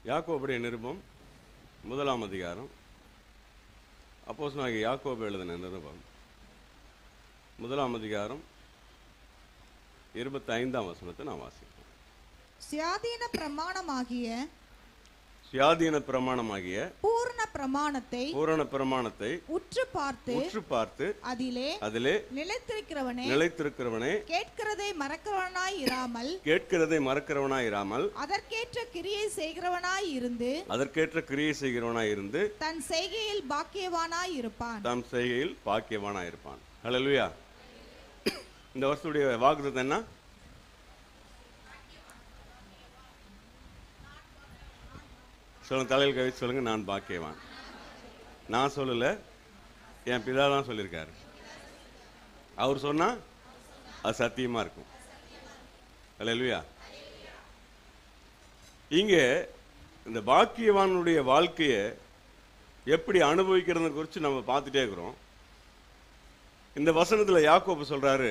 யாக்கோபுடைய நிருபம் முதலாம் அதிகாரம் அப்போஸ் யாக்கோபு எழுதின நிருபம் முதலாம் அதிகாரம் இருபத்தி ஐந்தாம் வசனத்தை நான் வாசிப்பேன் சுயாதீன பிரமாணமாகிய சுயாதீன பிரமாணமாகிய பூர்ண பிரமாணத்தை பூரண பிரமாணத்தை உற்று பார்த்து உற்று பார்த்து அதிலே அதிலே நிலைத்திருக்கிறவனே நிலைத்திருக்கிறவனே கேட்கிறதை மறக்கிறவனாய் இராமல் கேட்கிறதை மறக்கிறவனாயிராமல் அதற்கேற்ற கிரியை செய்கிறவனாய் இருந்து அதற்கேற்ற கிரியை செய்கிறவனாய் இருந்து தன் செய்கையில் பாக்கியவானாய் இருப்பான் தாம் செய்கையில் பாக்கியவானாயிருப்பான் ஹalleluya இந்த வருஷத்துடைய வாக்குத்தத்தம் என்ன சொல்லுங்க தலையில் கவி சொல்லுங்க நான் பாக்கியவான் நான் சொல்லல என் பிதா தான் சொல்லியிருக்காரு அவர் சொன்னா அது சத்தியமா இருக்கும் ஹalleluya இங்க இந்த பாக்கியவானுடைய வாழ்க்கையை எப்படி அனுபவிக்கிறத குறித்து நம்ம பார்த்துட்டே இருக்கிறோம் இந்த வசனத்துல யாக்கோபு சொல்றாரு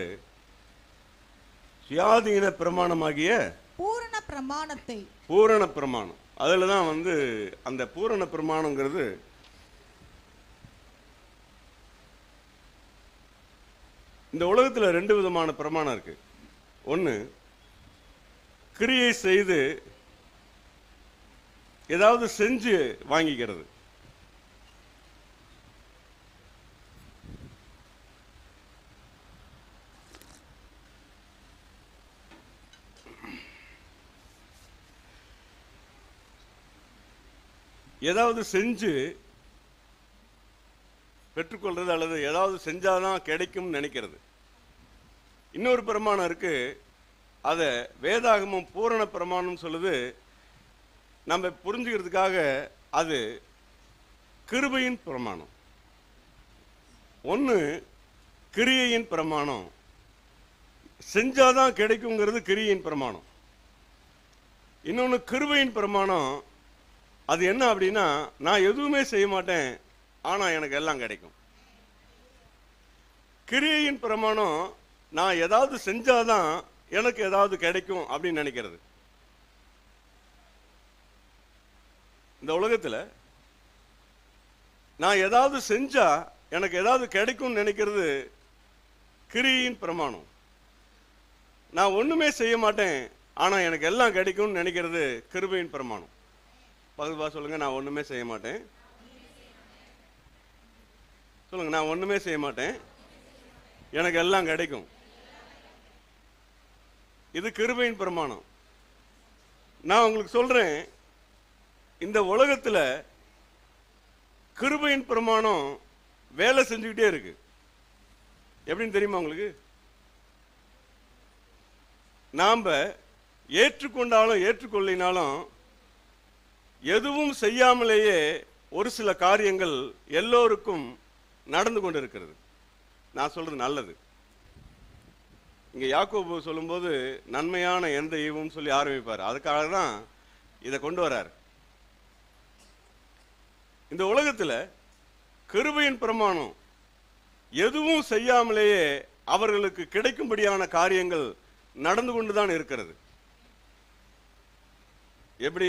சுயாதீன பிரமாணமாகிய பூரண பிரமாணத்தை பூரண பிரமாணம் அதில் தான் வந்து அந்த பூரண பிரமாணங்கிறது இந்த உலகத்துல ரெண்டு விதமான பிரமாணம் இருக்கு ஒன்று கிரியை செய்து ஏதாவது செஞ்சு வாங்கிக்கிறது ஏதாவது செஞ்சு பெற்றுக்கொள்றது அல்லது ஏதாவது செஞ்சாதான் கிடைக்கும்னு நினைக்கிறது இன்னொரு பிரமாணம் இருக்கு அதை வேதாகமம் பூரண பிரமாணம் சொல்லுது நம்ம புரிஞ்சுக்கிறதுக்காக அது கிருபையின் பிரமாணம் ஒன்று கிரியையின் பிரமாணம் செஞ்சாதான் கிடைக்குங்கிறது கிரியின் பிரமாணம் இன்னொன்று கிருபையின் பிரமாணம் அது என்ன அப்படின்னா நான் எதுவுமே செய்ய மாட்டேன் ஆனா எனக்கு எல்லாம் கிடைக்கும் கிரியையின் பிரமாணம் நான் ஏதாவது செஞ்சாதான் எனக்கு ஏதாவது கிடைக்கும் அப்படின்னு நினைக்கிறது இந்த உலகத்துல நான் ஏதாவது செஞ்சா எனக்கு ஏதாவது கிடைக்கும்னு நினைக்கிறது கிரியின் பிரமாணம் நான் ஒண்ணுமே செய்ய மாட்டேன் ஆனா எனக்கு எல்லாம் கிடைக்கும்னு நினைக்கிறது கிருபையின் பிரமாணம் பகுதிபா சொல்லுங்க நான் ஒண்ணுமே செய்ய மாட்டேன் சொல்லுங்க நான் ஒண்ணுமே செய்ய மாட்டேன் எனக்கு எல்லாம் கிடைக்கும் இது கிருபையின் பிரமாணம் நான் உங்களுக்கு சொல்றேன் இந்த உலகத்துல கிருபையின் பிரமாணம் வேலை செஞ்சுக்கிட்டே இருக்கு எப்படின்னு தெரியுமா உங்களுக்கு நாம ஏற்றுக்கொண்டாலும் ஏற்றுக்கொள்ளினாலும் எதுவும் செய்யாமலேயே ஒரு சில காரியங்கள் எல்லோருக்கும் நடந்து கொண்டிருக்கிறது நான் சொல்றது நல்லது இங்க யாக்கோபு சொல்லும்போது நன்மையான எந்த ஈவும் சொல்லி ஆரம்பிப்பார் அதுக்காக தான் இதை கொண்டு வரார் இந்த உலகத்துல கிருபையின் பிரமாணம் எதுவும் செய்யாமலேயே அவர்களுக்கு கிடைக்கும்படியான காரியங்கள் நடந்து கொண்டுதான் இருக்கிறது எப்படி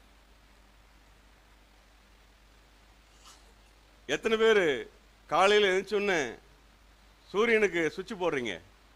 எத்தனை பேர் காலையில் எழுந்தோடனே சூரியனுக்கு சுவிட்ச் போடுறீங்க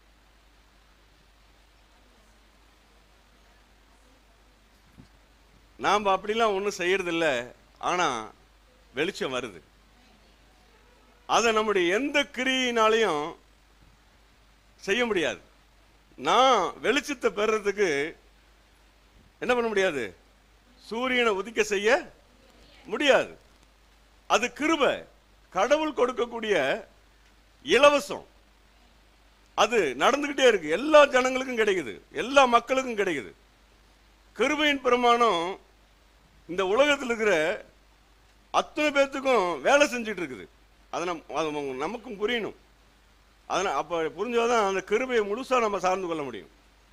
நாம் அப்படிலாம் ஒன்றும் செய்யறதில்ல ஆனால் வெளிச்சம் வருது அதை நம்முடைய எந்த கிரியினாலையும் செய்ய முடியாது நான் வெளிச்சத்தை பெறுறதுக்கு என்ன பண்ண முடியாது சூரியனை உதிக்க செய்ய முடியாது அது கிருபை கடவுள் கொடுக்கக்கூடிய இலவசம் அது நடந்துகிட்டே இருக்கு எல்லா ஜனங்களுக்கும் கிடைக்குது எல்லா மக்களுக்கும் கிடைக்குது கிருபையின் பிரமாணம் இந்த உலகத்தில் இருக்கிற அத்தனை பேர்த்துக்கும் வேலை செஞ்சுட்டு இருக்குது அதை நம் அது நமக்கு- நமக்கும் புரியணும் அதனால் அப்போ புரிஞ்சாதான் அந்த கிருபையை முழுசா நம்ம சார்ந்து கொள்ள முடியும்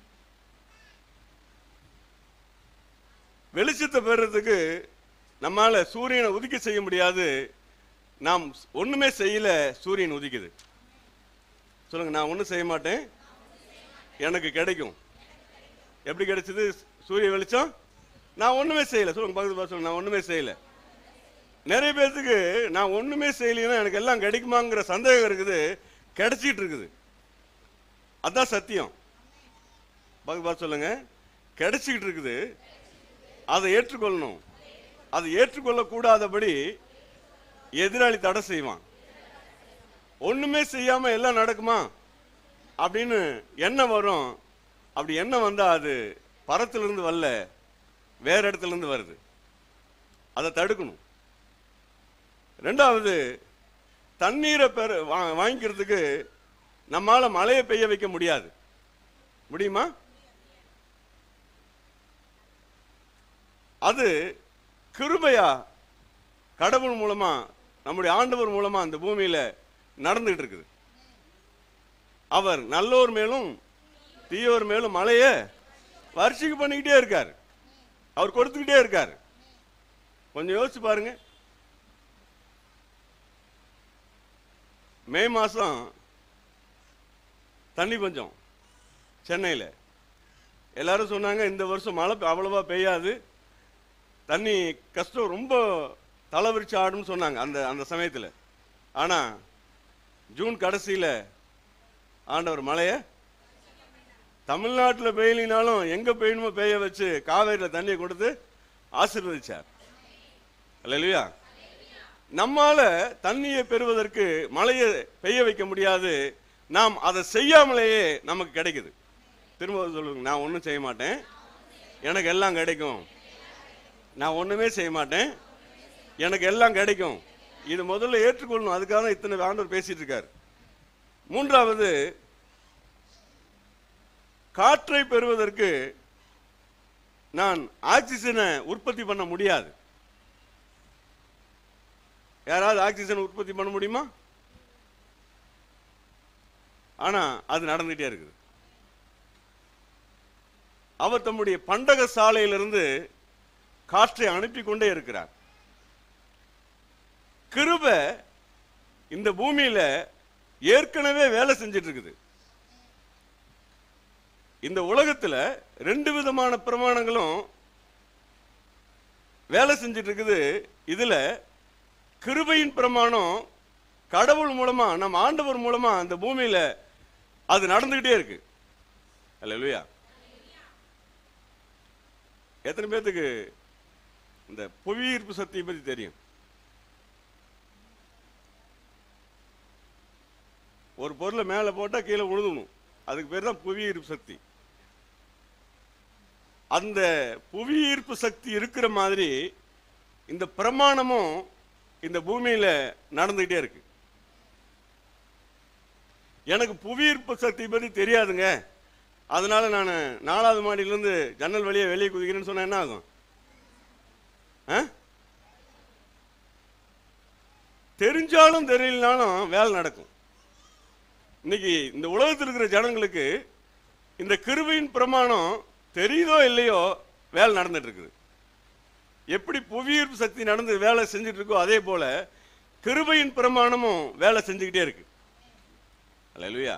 வெளிச்சத்தை பெறுறதுக்கு நம்மால சூரியனை உதிக்க செய்ய முடியாது நாம் ஒண்ணுமே செய்யல சூரியன் உதிக்குது சொல்லுங்க நான் ஒண்ணும் செய்ய மாட்டேன் எனக்கு கிடைக்கும் எப்படி கிடைச்சது சூரிய வெளிச்சம் நான் ஒண்ணுமே செய்யல சொல்லுங்க பக்கத்து பார்த்து சொல்லுங்க நான் ஒண்ணுமே செய்யல நிறைய பேர்த்துக்கு நான் ஒண்ணுமே செய்யலைன்னா எனக்கு எல்லாம் கிடைக்குமாங்கிற சந்தேகம் இருக்குது கிடைச்சிட்டு இருக்குது அதான் சத்தியம் பக்கத்து பார்த்து சொல்லுங்க கிடைச்சிக்கிட்டு இருக்குது அதை ஏற்றுக்கொள்ளணும் அதை ஏற்றுக்கொள்ளக்கூடாதபடி எதிராளி தடை செய்வான் ஒண்ணுமே செய்யாம எல்லாம் நடக்குமா அப்படின்னு எண்ணம் வரும் அப்படி எண்ணம் வந்தா அது பரத்திலிருந்து வரல வேற இடத்துல இருந்து வருது அதை தடுக்கணும் ரெண்டாவது தண்ணீரை பெற வா- வாங்கிக்கிறதுக்கு நம்மால மழையை பெய்ய வைக்க முடியாது முடியுமா அது கிருபையா கடவுள் மூலமா நம்முடைய ஆண்டவர் மூலமா அந்த பூமியில நடந்துகிட்டு இருக்குது அவர் நல்லோர் மேலும் தீயோர் மேலும் மழைய வருஷைக்கு பண்ணிக்கிட்டே இருக்காரு அவர் கொடுத்துக்கிட்டே இருக்காரு கொஞ்சம் யோசிச்சு பாருங்க மே மாசம் தண்ணி பஞ்சம் சென்னையில் எல்லாரும் சொன்னாங்க இந்த வருஷம் மழை அவ்வளவா பெய்யாது தண்ணி கஷ்டம் ரொம்ப தலைவிரிச்சு ஆடும்னு சொன்னாங்க அந்த அந்த சமயத்தில் ஆனால் ஜூன் கடைசியில் ஆண்டவர் மழையை தமிழ்நாட்டில் பெய்யலினாலும் எங்கே பெய்யணுமோ பெய்ய வச்சு காவேரியில் தண்ணியை கொடுத்து ஆசீர்வதிச்சார் இல்லையா நம்மால தண்ணியை பெறுவதற்கு மழையை பெய்ய வைக்க முடியாது நாம் அதை செய்யாமலேயே நமக்கு கிடைக்குது திரும்ப சொல்லுங்க நான் ஒன்றும் செய்ய மாட்டேன் எனக்கு எல்லாம் கிடைக்கும் நான் ஒண்ணுமே செய்ய மாட்டேன் எனக்கு எல்லாம் கிடைக்கும் இது முதல்ல ஏற்றுக்கொள்ளணும் அதுக்காக தான் இத்தனை ஆண்டவர் பேசிட்டு இருக்காரு மூன்றாவது காற்றை பெறுவதற்கு நான் ஆக்சிஜனை உற்பத்தி பண்ண முடியாது யாராவது ஆக்சிஜன் உற்பத்தி பண்ண முடியுமா ஆனா அது நடந்துட்டே இருக்குது அவர் தம்முடைய பண்டக சாலையிலிருந்து காற்றை அனுப்பி கொண்டே இருக்கிறார் கிருப இந்த பூமியில ஏற்கனவே வேலை செஞ்சிட்டு இருக்குது இந்த உலகத்துல ரெண்டு விதமான பிரமாணங்களும் வேலை செஞ்சிட்டு இருக்குது இதுல கிருபையின் பிரமாணம் கடவுள் மூலமா நம்ம ஆண்டவர் மூலமா அந்த பூமியில அது நடந்துகிட்டே இருக்கு அல்லேலூயா எத்தனை பேர்த்துக்கு இந்த புவியீர்ப்பு சக்தியை பத்தி தெரியும் ஒரு பொருளை மேலே போட்டா கீழே விழுதணும் அதுக்கு பேர் தான் புவியீர்ப்பு சக்தி அந்த புவியீர்ப்பு சக்தி இருக்கிற மாதிரி இந்த பிரமாணமும் இந்த பூமியில நடந்துகிட்டே இருக்கு எனக்கு புவியீர்ப்பு சக்தி பத்தி தெரியாதுங்க அதனால நான் நாலாவது மாடியிலிருந்து ஜன்னல் வழியா வெளியே குதிக்கிறேன்னு சொன்னா என்ன ஆகும் ஆ? தெரிஞ்சாலும் தெரியலனாலும் வேலை நடக்கும் இன்னைக்கு இந்த உலகத்தில் இருக்கிற ஜனங்களுக்கு இந்த கிருபையின் பிரமாணம் தெரியுதோ இல்லையோ வேலை நடந்துட்டு இருக்குது எப்படி புவியீர்ப்பு சக்தி நடந்து வேலை செஞ்சுட்டு இருக்கோ அதே போல கிருபையின் பிரமாணமும் வேலை செஞ்சுக்கிட்டே இருக்கு அல்லேலூயா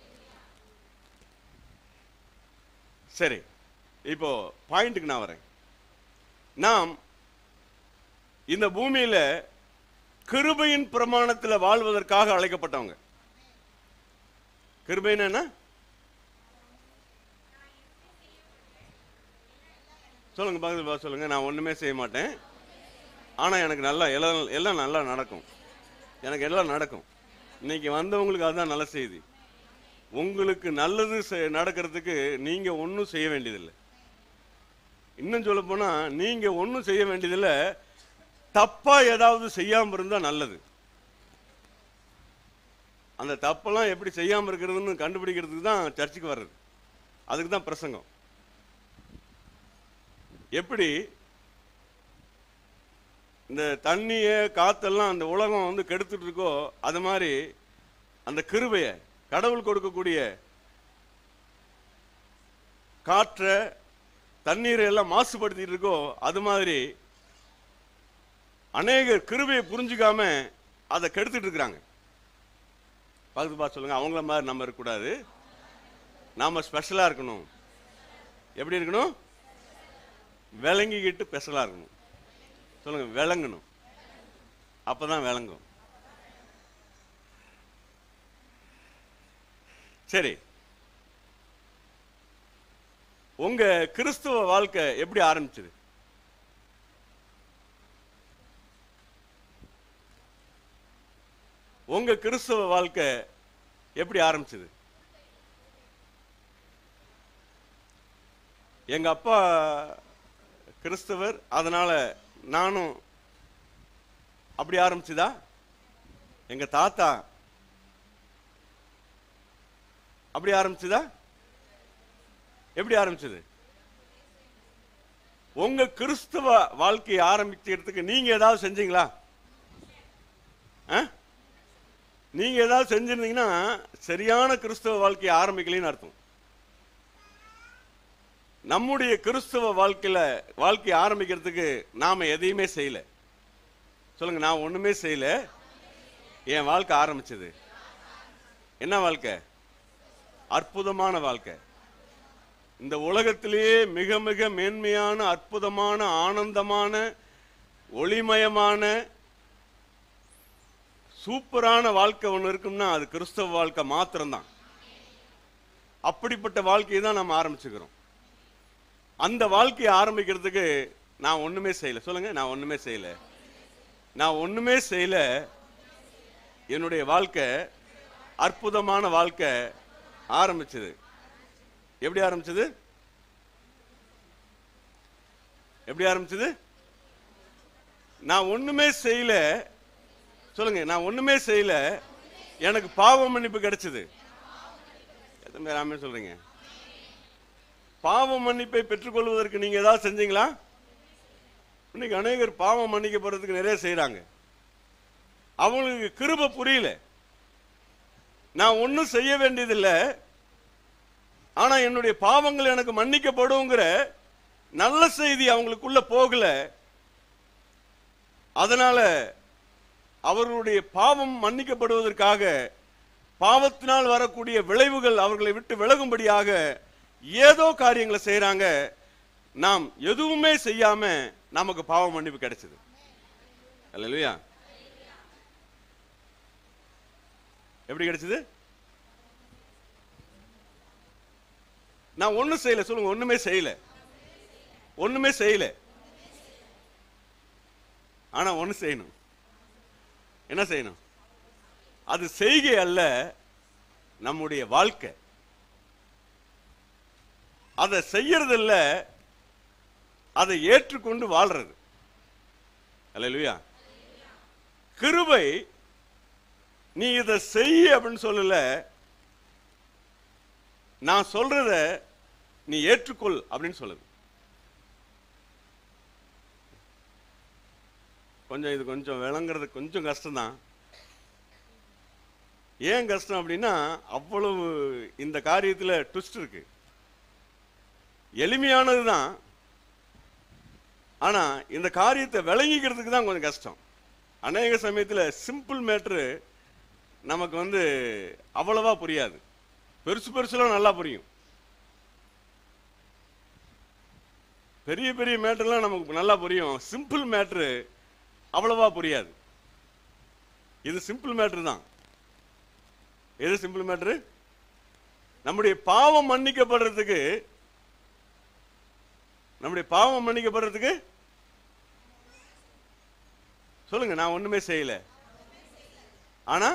சரி இப்போ பாயிண்ட்டுக்கு நான் வரேன் நாம் இந்த பூமியில கிருபையின் பிரமாணத்தில் வாழ்வதற்காக அழைக்கப்பட்டவங்க கிருபைன்னு என்ன சொல்லுங்க பக்கத்துல பார்த்து சொல்லுங்க நான் ஒண்ணுமே செய்ய மாட்டேன் ஆனா எனக்கு நல்லா எல்லாம் எல்லாம் நல்லா நடக்கும் எனக்கு எல்லாம் நடக்கும் இன்னைக்கு வந்தவங்களுக்கு அதுதான் நல்ல செய்தி உங்களுக்கு நல்லது செ- நடக்கிறதுக்கு நீங்க ஒன்றும் செய்ய வேண்டியதில்லை இன்னும் சொல்ல போனா நீங்க ஒன்றும் செய்ய வேண்டியதில்லை தப்பா ஏதாவது செய்யாம இருந்தா நல்லது அந்த தப்பெல்லாம் எப்படி செய்யாம இருக்கிறதுன்னு கண்டுபிடிக்கிறதுக்கு தான் சர்ச்சுக்கு வர்றது அதுக்கு தான் பிரசங்கம் எப்படி இந்த தண்ணிய காத்தெல்லாம் அந்த உலகம் வந்து கெடுத்துட்டு இருக்கோ அது மாதிரி அந்த கிருபைய கடவுள் கொடுக்கக்கூடிய காற்றை தண்ணீரை எல்லாம் மாசுபடுத்திட்டு இருக்கோ அது மாதிரி அநேகர் கிருபையை புரிஞ்சுக்காம அதை கெடுத்துட்டு இருக்கிறாங்க பார்த்து பார்த்து சொல்லுங்க அவங்கள மாதிரி நம்ம இருக்கக்கூடாது நாம ஸ்பெஷலா இருக்கணும் எப்படி இருக்கணும் விளங்கிக்கிட்டு பெசலா இருக்கணும் சொல்லுங்க விளங்கணும் அப்பதான் விளங்கும் சரி உங்க கிறிஸ்துவ வாழ்க்கை எப்படி ஆரம்பிச்சது உங்க கிறிஸ்துவ வாழ்க்கை எப்படி ஆரம்பிச்சது எங்க அப்பா கிறிஸ்தவர் அதனால நானும் அப்படி ஆரம்பிச்சுதா எங்க தாத்தா அப்படி ஆரம்பிச்சுதா எப்படி ஆரம்பிச்சது உங்க கிறிஸ்துவ வாழ்க்கையை ஆரம்பிக்கிறதுக்கு நீங்க ஏதாவது செஞ்சீங்களா ஆ? நீங்க ஏதாவது செஞ்சிருந்தீங்கன்னா சரியான கிறிஸ்தவ வாழ்க்கையை ஆரம்பிக்கலைன்னு அர்த்தம் நம்முடைய கிறிஸ்தவ வாழ்க்கையில வாழ்க்கையை ஆரம்பிக்கிறதுக்கு நாம எதையுமே செய்யல சொல்லுங்க நான் ஒண்ணுமே செய்யல என் வாழ்க்கை ஆரம்பிச்சது என்ன வாழ்க்கை அற்புதமான வாழ்க்கை இந்த உலகத்திலேயே மிக மிக மேன்மையான அற்புதமான ஆனந்தமான ஒளிமயமான சூப்பரான வாழ்க்கை ஒன்று இருக்கும்னா அது கிறிஸ்தவ வாழ்க்கை மாத்திரம்தான் அப்படிப்பட்ட வாழ்க்கையை தான் நம்ம ஆரம்பிச்சுக்கிறோம் அந்த வாழ்க்கையை ஆரம்பிக்கிறதுக்கு நான் ஒண்ணுமே செய்யல சொல்லுங்க நான் ஒண்ணுமே செய்யல நான் ஒண்ணுமே செய்யல என்னுடைய வாழ்க்கை அற்புதமான வாழ்க்கை ஆரம்பிச்சது எப்படி ஆரம்பிச்சது எப்படி ஆரம்பிச்சது நான் ஒண்ணுமே செய்யல சொல்லுங்க நான் ஒண்ணுமே செய்யல எனக்கு பாவ மன்னிப்பு கிடைச்சது எத்தனை பேர் ஆமென் சொல்றீங்க பாவ மன்னிப்பை பெற்றுக்கொள்வதற்கு நீங்க ஏதாவது செஞ்சீங்களா இன்னைக்கு அநேகர் பாவம் மன்னிக்கப்படுறதுக்கு நிறைய செய்றாங்க அவங்களுக்கு கிருப புரியல நான் ஒன்றும் செய்ய வேண்டியதில்லை ஆனா என்னுடைய பாவங்கள் எனக்கு மன்னிக்கப்படுங்கிற நல்ல செய்தி அவங்களுக்குள்ள போகல அதனால அவர்களுடைய பாவம் மன்னிக்கப்படுவதற்காக பாவத்தினால் வரக்கூடிய விளைவுகள் அவர்களை விட்டு விலகும்படியாக ஏதோ காரியங்களை செய்றாங்க நாம் எதுவுமே செய்யாம நமக்கு பாவ மன்னிப்பு கிடைச்சது அல்லையா எப்படி கிடைச்சது நான் ஒண்ணும் செய்யல சொல்லுங்க ஒண்ணுமே செய்யல ஒண்ணுமே செய்யல ஆனா ஒண்ணு செய்யணும் என்ன செய்யணும் அது செய்கை அல்ல நம்முடைய வாழ்க்கை அதை செய்யறது இல்ல அதை ஏற்றுக்கொண்டு வாழ்றது அல்லையா கிருபை நீ இதை செய் அப்படின்னு சொல்லல நான் சொல்றத நீ ஏற்றுக்கொள் அப்படின்னு சொல்லுது கொஞ்சம் இது கொஞ்சம் விளங்குறது கொஞ்சம் கஷ்டம்தான் ஏன் கஷ்டம் அப்படின்னா அவ்வளவு இந்த காரியத்தில் ட்விஸ்ட் இருக்கு எளிமையானது தான் ஆனா இந்த காரியத்தை விளங்கிக்கிறதுக்கு தான் கொஞ்சம் கஷ்டம் அநேக சமயத்தில் சிம்பிள் மேட்ரு நமக்கு வந்து அவ்வளவா புரியாது பெருசு பெருசுலாம் நல்லா புரியும் பெரிய பெரிய மேட்டர்லாம் நமக்கு நல்லா புரியும் சிம்பிள் மேட்ரு அவ்வளவா புரியாது இது சிம்பிள் மேட்ரு தான் எது சிம்பிள் மேட்ரு நம்முடைய பாவம் மன்னிக்கப்படுறதுக்கு நம்முடைய பாவம் மன்னிக்கப்படுறதுக்கு சொல்லுங்க நான் ஒண்ணுமே செய்யல ஆனா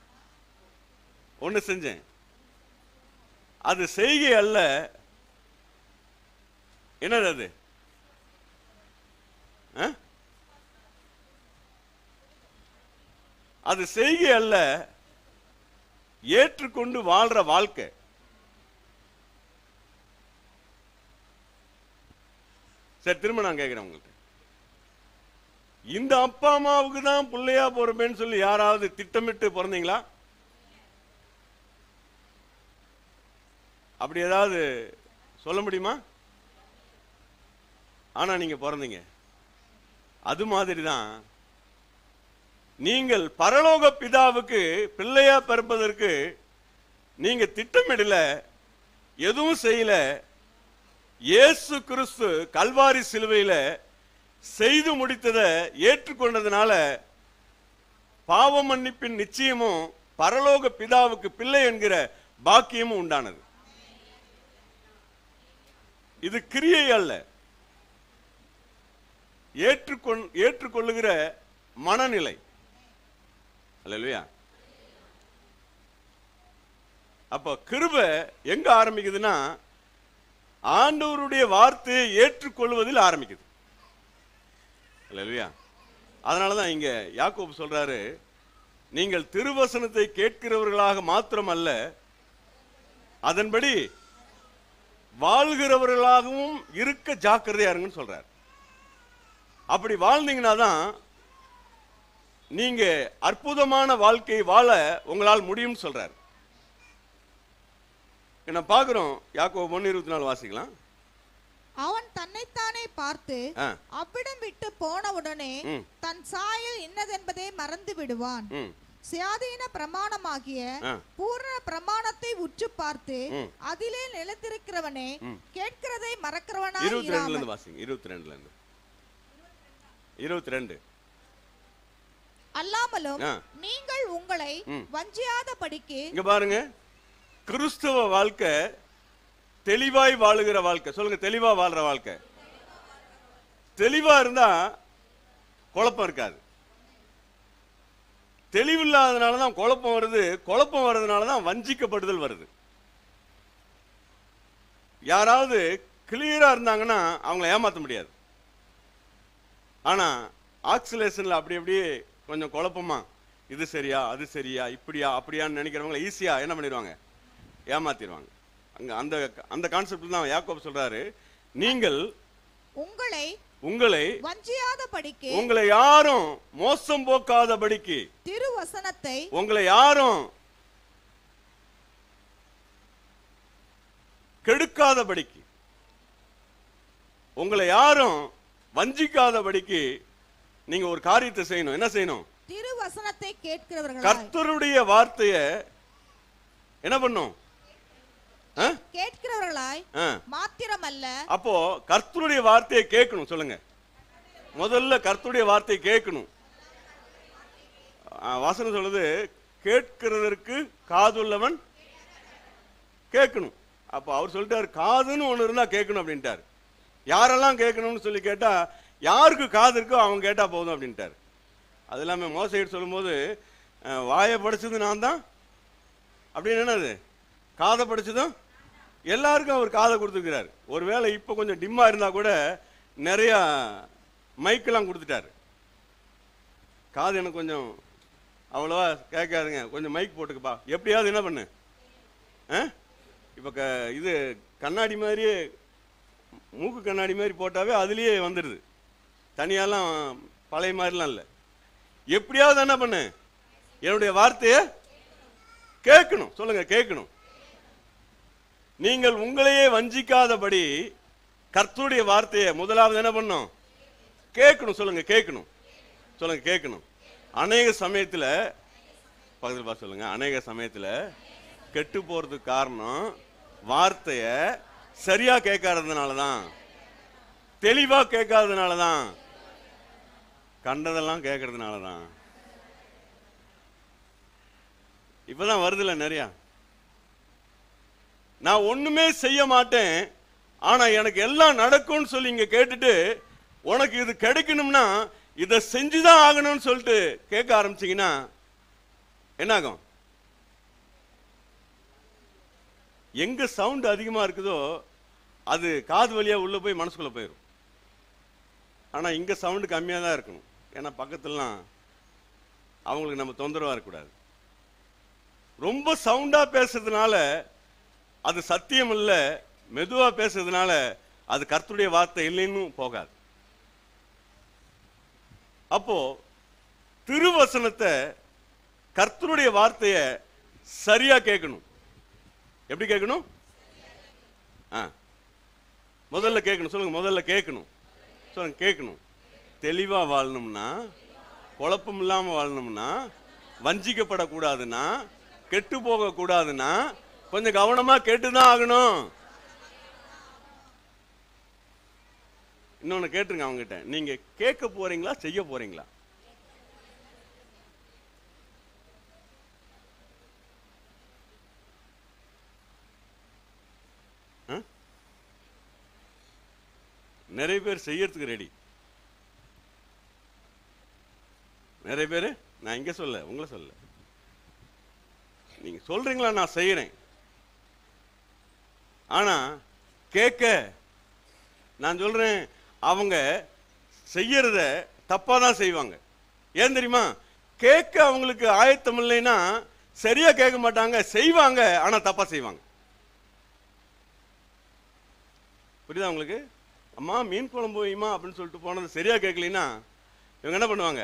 ஒண்ணு செஞ்சேன் அது செய்கை அல்ல என்னது அது ஆ? அது செய்கை அல்ல ஏற்றுக்கொண்டு வாழ்ற வாழ்க்கை சரி திரும்ப நான் கேட்கிறேன் உங்கள்கிட்ட இந்த அப்பா அம்மாவுக்கு தான் பிள்ளையா பிறப்பேன்னு சொல்லி யாராவது திட்டமிட்டு பிறந்தீங்களா அப்படி ஏதாவது சொல்ல முடியுமா ஆனா நீங்க பிறந்தீங்க அது மாதிரி தான் நீங்கள் பரலோக பிதாவுக்கு பிள்ளையா பிறப்பதற்கு நீங்க திட்டமிடல எதுவும் செய்யல இயேசு கிறிஸ்து கல்வாரி சிலுவையில செய்து முடித்ததை ஏற்றுக்கொண்டதுனால பாவ மன்னிப்பின் நிச்சயமும் பரலோக பிதாவுக்கு பிள்ளை என்கிற பாக்கியமும் உண்டானது இது கிரியை அல்ல ஏற்றுக்கொள் ஏற்றுக்கொள்ளுகிற மனநிலை அல்லையா அப்ப கிருபை எங்க ஆரம்பிக்குதுன்னா ஆண்டவருடைய வார்த்தையை ஏற்றுக்கொள்வதில் ஆரம்பிக்குது அல்லையா அதனால தான் இங்க யாக்கோபு சொல்றாரு நீங்கள் திருவசனத்தை கேட்கிறவர்களாக மாத்திரம் அல்ல அதன்படி வாழ்கிறவர்களாகவும் இருக்க ஜாக்கிரதையா இருங்கன்னு சொல்றார் அப்படி வாழ்ந்தீங்கன்னா தான் நீங்க அற்புதமான வாழ்க்கை வாழ உங்களால் முடியும்னு சொல்றார் என்ன பார்க்குறோம் யாக்கோபு ஒன்று இருபத்தி நாலு வாசிக்கலாம் அவன் தன்னைத்தானே பார்த்து ஆ அவ்விடம் விட்டு போனவுடனே ம். தன் சாயல் இன்னதென்பதை மறந்து விடுவான் ம் சுயாதீன பிரமாணமாகிய ஆ. பூர்ண பிரமாணத்தை உற்று பார்த்து ம். அதிலே நிலைத்திருக்கிறவனே ம். கேட்கிறதை மறக்கிறவனா இருபத்தி ரெண்டுல இராமல் இருந்து வாசிங்க இருபத்தி ரெண்டுல இருந்து இருபத்தி ரெண்டு அல்லாமலும் ஆ. நீங்கள் உங்களை ம். வஞ்சியாத படிக்கு இங்க பாருங்க கிறிஸ்தவ வாழ்க்கை தெளிவாய் வாழுகிற வாழ்க்கை சொல்லுங்க தெளிவா வாழ்ற வாழ்க்கை தெளிவா இருந்தா குழப்பம் இருக்காது தெளிவில்லாதனால தான் குழப்பம் வருது குழப்பம் வர்றதுனால தான் வஞ்சிக்கப்படுதல் வருது யாராவது கிளியரா இருந்தாங்கன்னா அவங்கள ஏமாத்த முடியாது ஆனா ஆக்சிலேஷன்ல அப்படி அப்படியே கொஞ்சம் குழப்பமா இது சரியா அது சரியா இப்படியா அப்படியான்னு நினைக்கிறவங்க ஈஸியா என்ன பண்ணிடுவாங்க ஏமாத்திடுவாங்க அங்க அந்த அந்த கான்செப்ட் தான் யாக்கோப் சொல்றாரு நீங்கள் உங்களை உங்களை வஞ்சியாத படிக்கு உங்களை யாரும் மோசம் போக்காதபடிக்கு திருவசனத்தை உங்களை யாரும் கெடுக்காதபடிக்கு உங்களை யாரும் வஞ்சிக்காதபடிக்கு நீங்க ஒரு காரியத்தை செய்யணும் என்ன செய்யணும் திருவசனத்தை கேட்கிறவர்களாய் கர்த்தருடைய வார்த்தைய என்ன பண்ணும் ஆ? கேட்கிறவர்களாய் ஆ. மாத்திரமல்ல அப்போ கர்த்தருடைய வார்த்தையை கேட்கணும் சொல்லுங்க முதல்ல கர்த்தருடைய வார்த்தையை கேட்கணும் ஆ, வசனம் சொல்லுது கேட்கிறதற்கு காதுள்ளவன் கேட்கணும் அப்போ அவர் சொல்லிட்டாரு காதுன்னு ஒன்று இருந்தா கேட்கணும் அப்படின்ட்டார் யாரெல்லாம் கேட்கணும்னு சொல்லி கேட்டா யாருக்கு காது இருக்கோ அவங்க கேட்டா போதும் அப்படின்ட்டார் அது இல்லாமல் மோசைடு சொல்லும்போது அஹ், வாயை படிச்சது நான் தான் அப்படின்னு என்னது காதை படிச்சதும் எல்லாருக்கும் அவர் காதை கொடுத்துருக்கிறார் ஒருவேளை இப்போ கொஞ்சம் டிம்மா இருந்தா கூட நிறைய மைக்கெல்லாம் கொடுத்துட்டாரு காது எனக்கு கொஞ்சம் அவ்வளோவா கேட்காதுங்க கொஞ்சம் மைக் போட்டுக்கப்பா எப்படியாவது என்ன பண்ணு ஆ இப்போ க இது கண்ணாடி மாதிரியே மூக்கு கண்ணாடி மாதிரி போட்டாவே அதுலேயே வந்துடுது தனியாலாம் பழைய மாதிரிலாம் இல்லை எப்படியாவது என்ன பண்ணு என்னுடைய வார்த்தையை கேட்கணும் சொல்லுங்க கேட்கணும் நீங்கள் உங்களையே வஞ்சிக்காதபடி கர்த்தருடைய வார்த்தையை முதலாவது என்ன பண்ணும் கேட்கணும் சொல்லுங்க கேட்கணும் சொல்லுங்க கேட்கணும் அநேக சமயத்துல பக்கத்தில் பார்த்து சொல்லுங்க அநேக சமயத்துல கெட்டு போறதுக்கு காரணம் வார்த்தைய சரியா கேட்காததுனால தான் தெளிவா கேட்காததுனால தான் கண்டதெல்லாம் கேட்கறதுனால தான் இப்பதான் வருதுல்ல நிறையா நான் ஒண்ணுமே செய்ய மாட்டேன் ஆனா எனக்கு எல்லாம் நடக்கும்னு சொல்லி இங்க கேட்டுட்டு உனக்கு இது கிடைக்கணும்னா இதை செஞ்சுதான் ஆகணும்னு சொல்லிட்டு கேட்க ஆரம்பிச்சீங்கன்னா என்னாகும் எங்க சவுண்ட் அதிகமா இருக்குதோ அது காது வழியா உள்ள போய் மனசுக்குள்ள போயிடும் ஆனா இங்க சவுண்டு கம்மியா தான் இருக்கணும் ஏன்னா பக்கத்துலலாம் அவங்களுக்கு நம்ம தொந்தரவா இருக்கக்கூடாது ரொம்ப சவுண்டா பேசுறதுனால அது சத்தியம் இல்ல மெதுவா பேசுறதுனால அது கர்த்தருடைய வார்த்தை இல்லைன்னு போகாது அப்போ திருவசனத்தை கர்த்தருடைய வார்த்தைய சரியா கேட்கணும் எப்படி கேட்கணும் ஆ முதல்ல கேட்கணும் சொல்லுங்க முதல்ல கேட்கணும் சொல்லுங்க கேட்கணும் தெளிவா வாழணும்னா குழப்பம் இல்லாம வாழணும்னா வஞ்சிக்கப்படக்கூடாதுன்னா கெட்டு போக கூடாதுன்னா கொஞ்சம் கவனமா கேட்டுதான் ஆகணும் இன்னொன்னு கேட்டுருங்க அவங்ககிட்ட நீங்க கேட்க போறீங்களா செய்ய போறீங்களா ஆ? நிறைய பேர் செய்யறதுக்கு ரெடி நிறைய பேர் நான் இங்க சொல்ல உங்களை சொல்ல நீங்க சொல்றீங்களா நான் செய்யறேன் ஆனா கேட்க நான் சொல்றேன் அவங்க செய்யறத தப்பா தான் செய்வாங்க ஏன் தெரியுமா கேட்க அவங்களுக்கு ஆயத்தம் இல்லைன்னா சரியா கேட்க மாட்டாங்க செய்வாங்க ஆனா தப்பா செய்வாங்க புரியுதா உங்களுக்கு அம்மா மீன் குழம்பு வைமா அப்படின்னு சொல்லிட்டு போனது சரியா கேட்கலைன்னா இவங்க என்ன பண்ணுவாங்க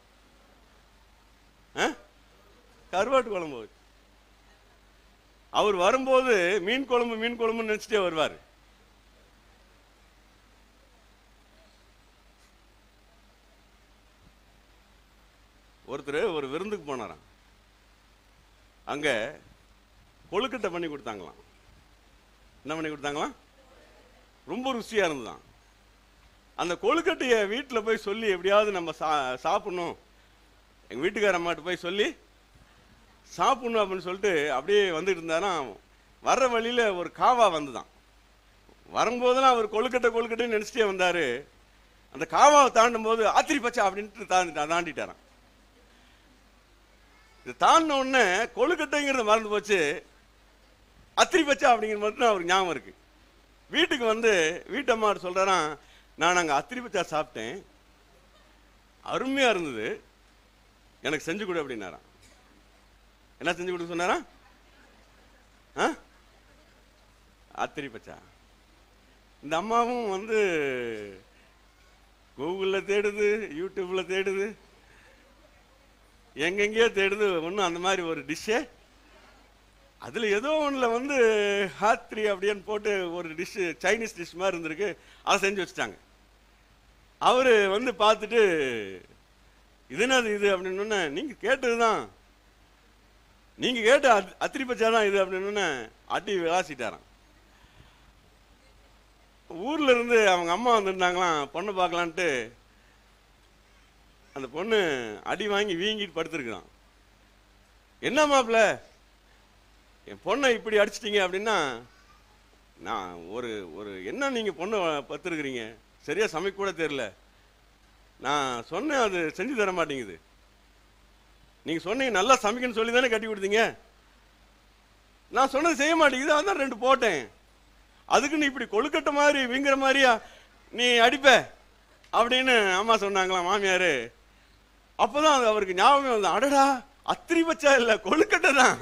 ஆ? கருவாட்டு குழம்பு வை. அவர் வரும்போது மீன் குழம்பு மீன் குழம்புன்னு நினைச்சிட்டே வருவார் ஒருத்தர் ஒரு விருந்துக்கு போனாராம் அங்க கொழுக்கட்டை பண்ணி கொடுத்தாங்களாம் என்ன பண்ணி கொடுத்தாங்களாம் ரொம்ப ருசியா இருந்ததாம் அந்த கொழுக்கட்டைய வீட்டில் போய் சொல்லி எப்படியாவது நம்ம சா சாப்பிடணும் எங்கள் வீட்டுக்கார அம்மாட்ட போய் சொல்லி சாப்பிடணும் அப்படின்னு சொல்லிட்டு அப்படியே வந்துட்டு இருந்தாராம் வர்ற வழியில ஒரு காவா வந்துதான் வரும்போதெல்லாம் அவர் கொழுக்கட்டை கொழுக்கட்டைன்னு நினைச்சிட்டே வந்தாரு அந்த காவாவை தாண்டும் போது ஆத்திரி பச்சா அப்படின்ட்டு தாண்டி தாண்டிட்டாராம் இது தாண்டின உடனே கொழுக்கட்டைங்கிறத மறந்து போச்சு அத்திரி பச்சா அப்படிங்கிற மட்டும் அவருக்கு ஞாபகம் இருக்கு வீட்டுக்கு வந்து வீட்டம்மா சொல்றாராம் நான் அங்கே அத்திரி பச்சா சாப்பிட்டேன் அருமையா இருந்தது எனக்கு செஞ்சு கொடு அப்படின்னாராம் என்ன செஞ்சு கொடுக்க சொன்னாரா ஆ அத்திரி பச்சா இந்த அம்மாவும் வந்து கூகுளில் தேடுது யூடியூப்பில் தேடுது எங்கெங்கேயோ தேடுது ஒன்றும் அந்த மாதிரி ஒரு டிஷ்ஷே அதில் ஏதோ ஒன்றில் வந்து ஹாத்ரி அப்படின்னு போட்டு ஒரு டிஷ்ஷு சைனீஸ் டிஷ் மாதிரி இருந்திருக்கு அதை செஞ்சு வச்சுட்டாங்க அவர் வந்து பார்த்துட்டு இது என்னது இது அப்படின்னு நீங்கள் கேட்டது தான் நீங்கள் கேட்ட அத்- அத்திரி பச்சா தான் இது அப்படின்னு அடி விளாசிட்டாராம் ஊர்ல இருந்து அவங்க அம்மா வந்திருந்தாங்களாம் பொண்ணு பார்க்கலான்ட்டு அந்த பொண்ணு அடி வாங்கி வீங்கிட்டு படுத்திருக்கான் என்ன மாப்பிள்ள என் பொண்ணை இப்படி அடிச்சிட்டீங்க அப்படின்னா நான் ஒரு ஒரு என்ன நீங்க பொண்ணை பத்திருக்கிறீங்க சரியா சமைக்க கூட தெரியல நான் சொன்னேன் அது செஞ்சு தர மாட்டேங்குது நீங்க சொன்னீங்க நல்லா சமைக்கணும்னு சொல்லி தானே கட்டி கொடுத்தீங்க நான் சொன்னது செய்ய மாட்டேங்குது அதான் ரெண்டு போட்டேன் அதுக்கு நீ இப்படி கொழுக்கட்டை மாதிரி வீங்குற மாதிரியா நீ அடிப்ப அப்படின்னு அம்மா சொன்னாங்களாம் மாமியாரு அப்பதான் அது அவருக்கு ஞாபகம் வந்து அடடா அத்திரி பச்சா இல்ல கொழுக்கட்டை தான்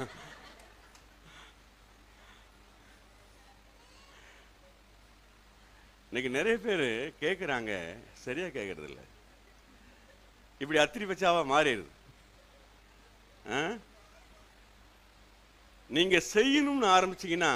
இன்னைக்கு நிறைய பேர் கேட்குறாங்க சரியா கேட்கறது இல்ல இப்படி அத்திரி பச்சாவா மாறிடுது ஆ? நீங்க செய்யணும்னு ஆரம்பிச்சீங்கன்னா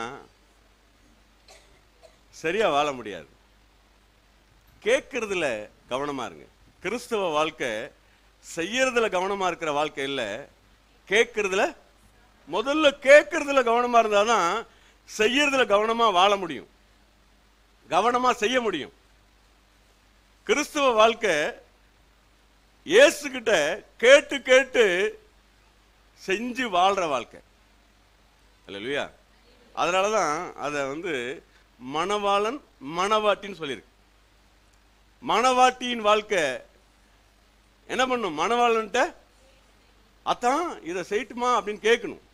சரியா வாழ முடியாது கேட்கறதுல கவனமா இருங்க கிறிஸ்தவ வாழ்க்கை செய்யறதுல கவனமா இருக்கிற வாழ்க்கை இல்ல கேட்கறதுல முதல்ல கேட்கறதுல கவனமா இருந்தாதான் செய்யறதுல கவனமா வாழ முடியும் கவனமா செய்ய முடியும் கிறிஸ்தவ வாழ்க்கை இயேசுகிட்ட கேட்டு கேட்டு செஞ்சு வாழ்ற வாழ்க்கை இல்லையா அதனால தான் அதை வந்து மணவாளன் மணவாட்டின்னு சொல்லியிருக்கு மணவாட்டியின் வாழ்க்கை என்ன பண்ணும் மணவாளன்ட்ட அத்தான் இதை செய்யட்டுமா அப்படின்னு கேட்கணும்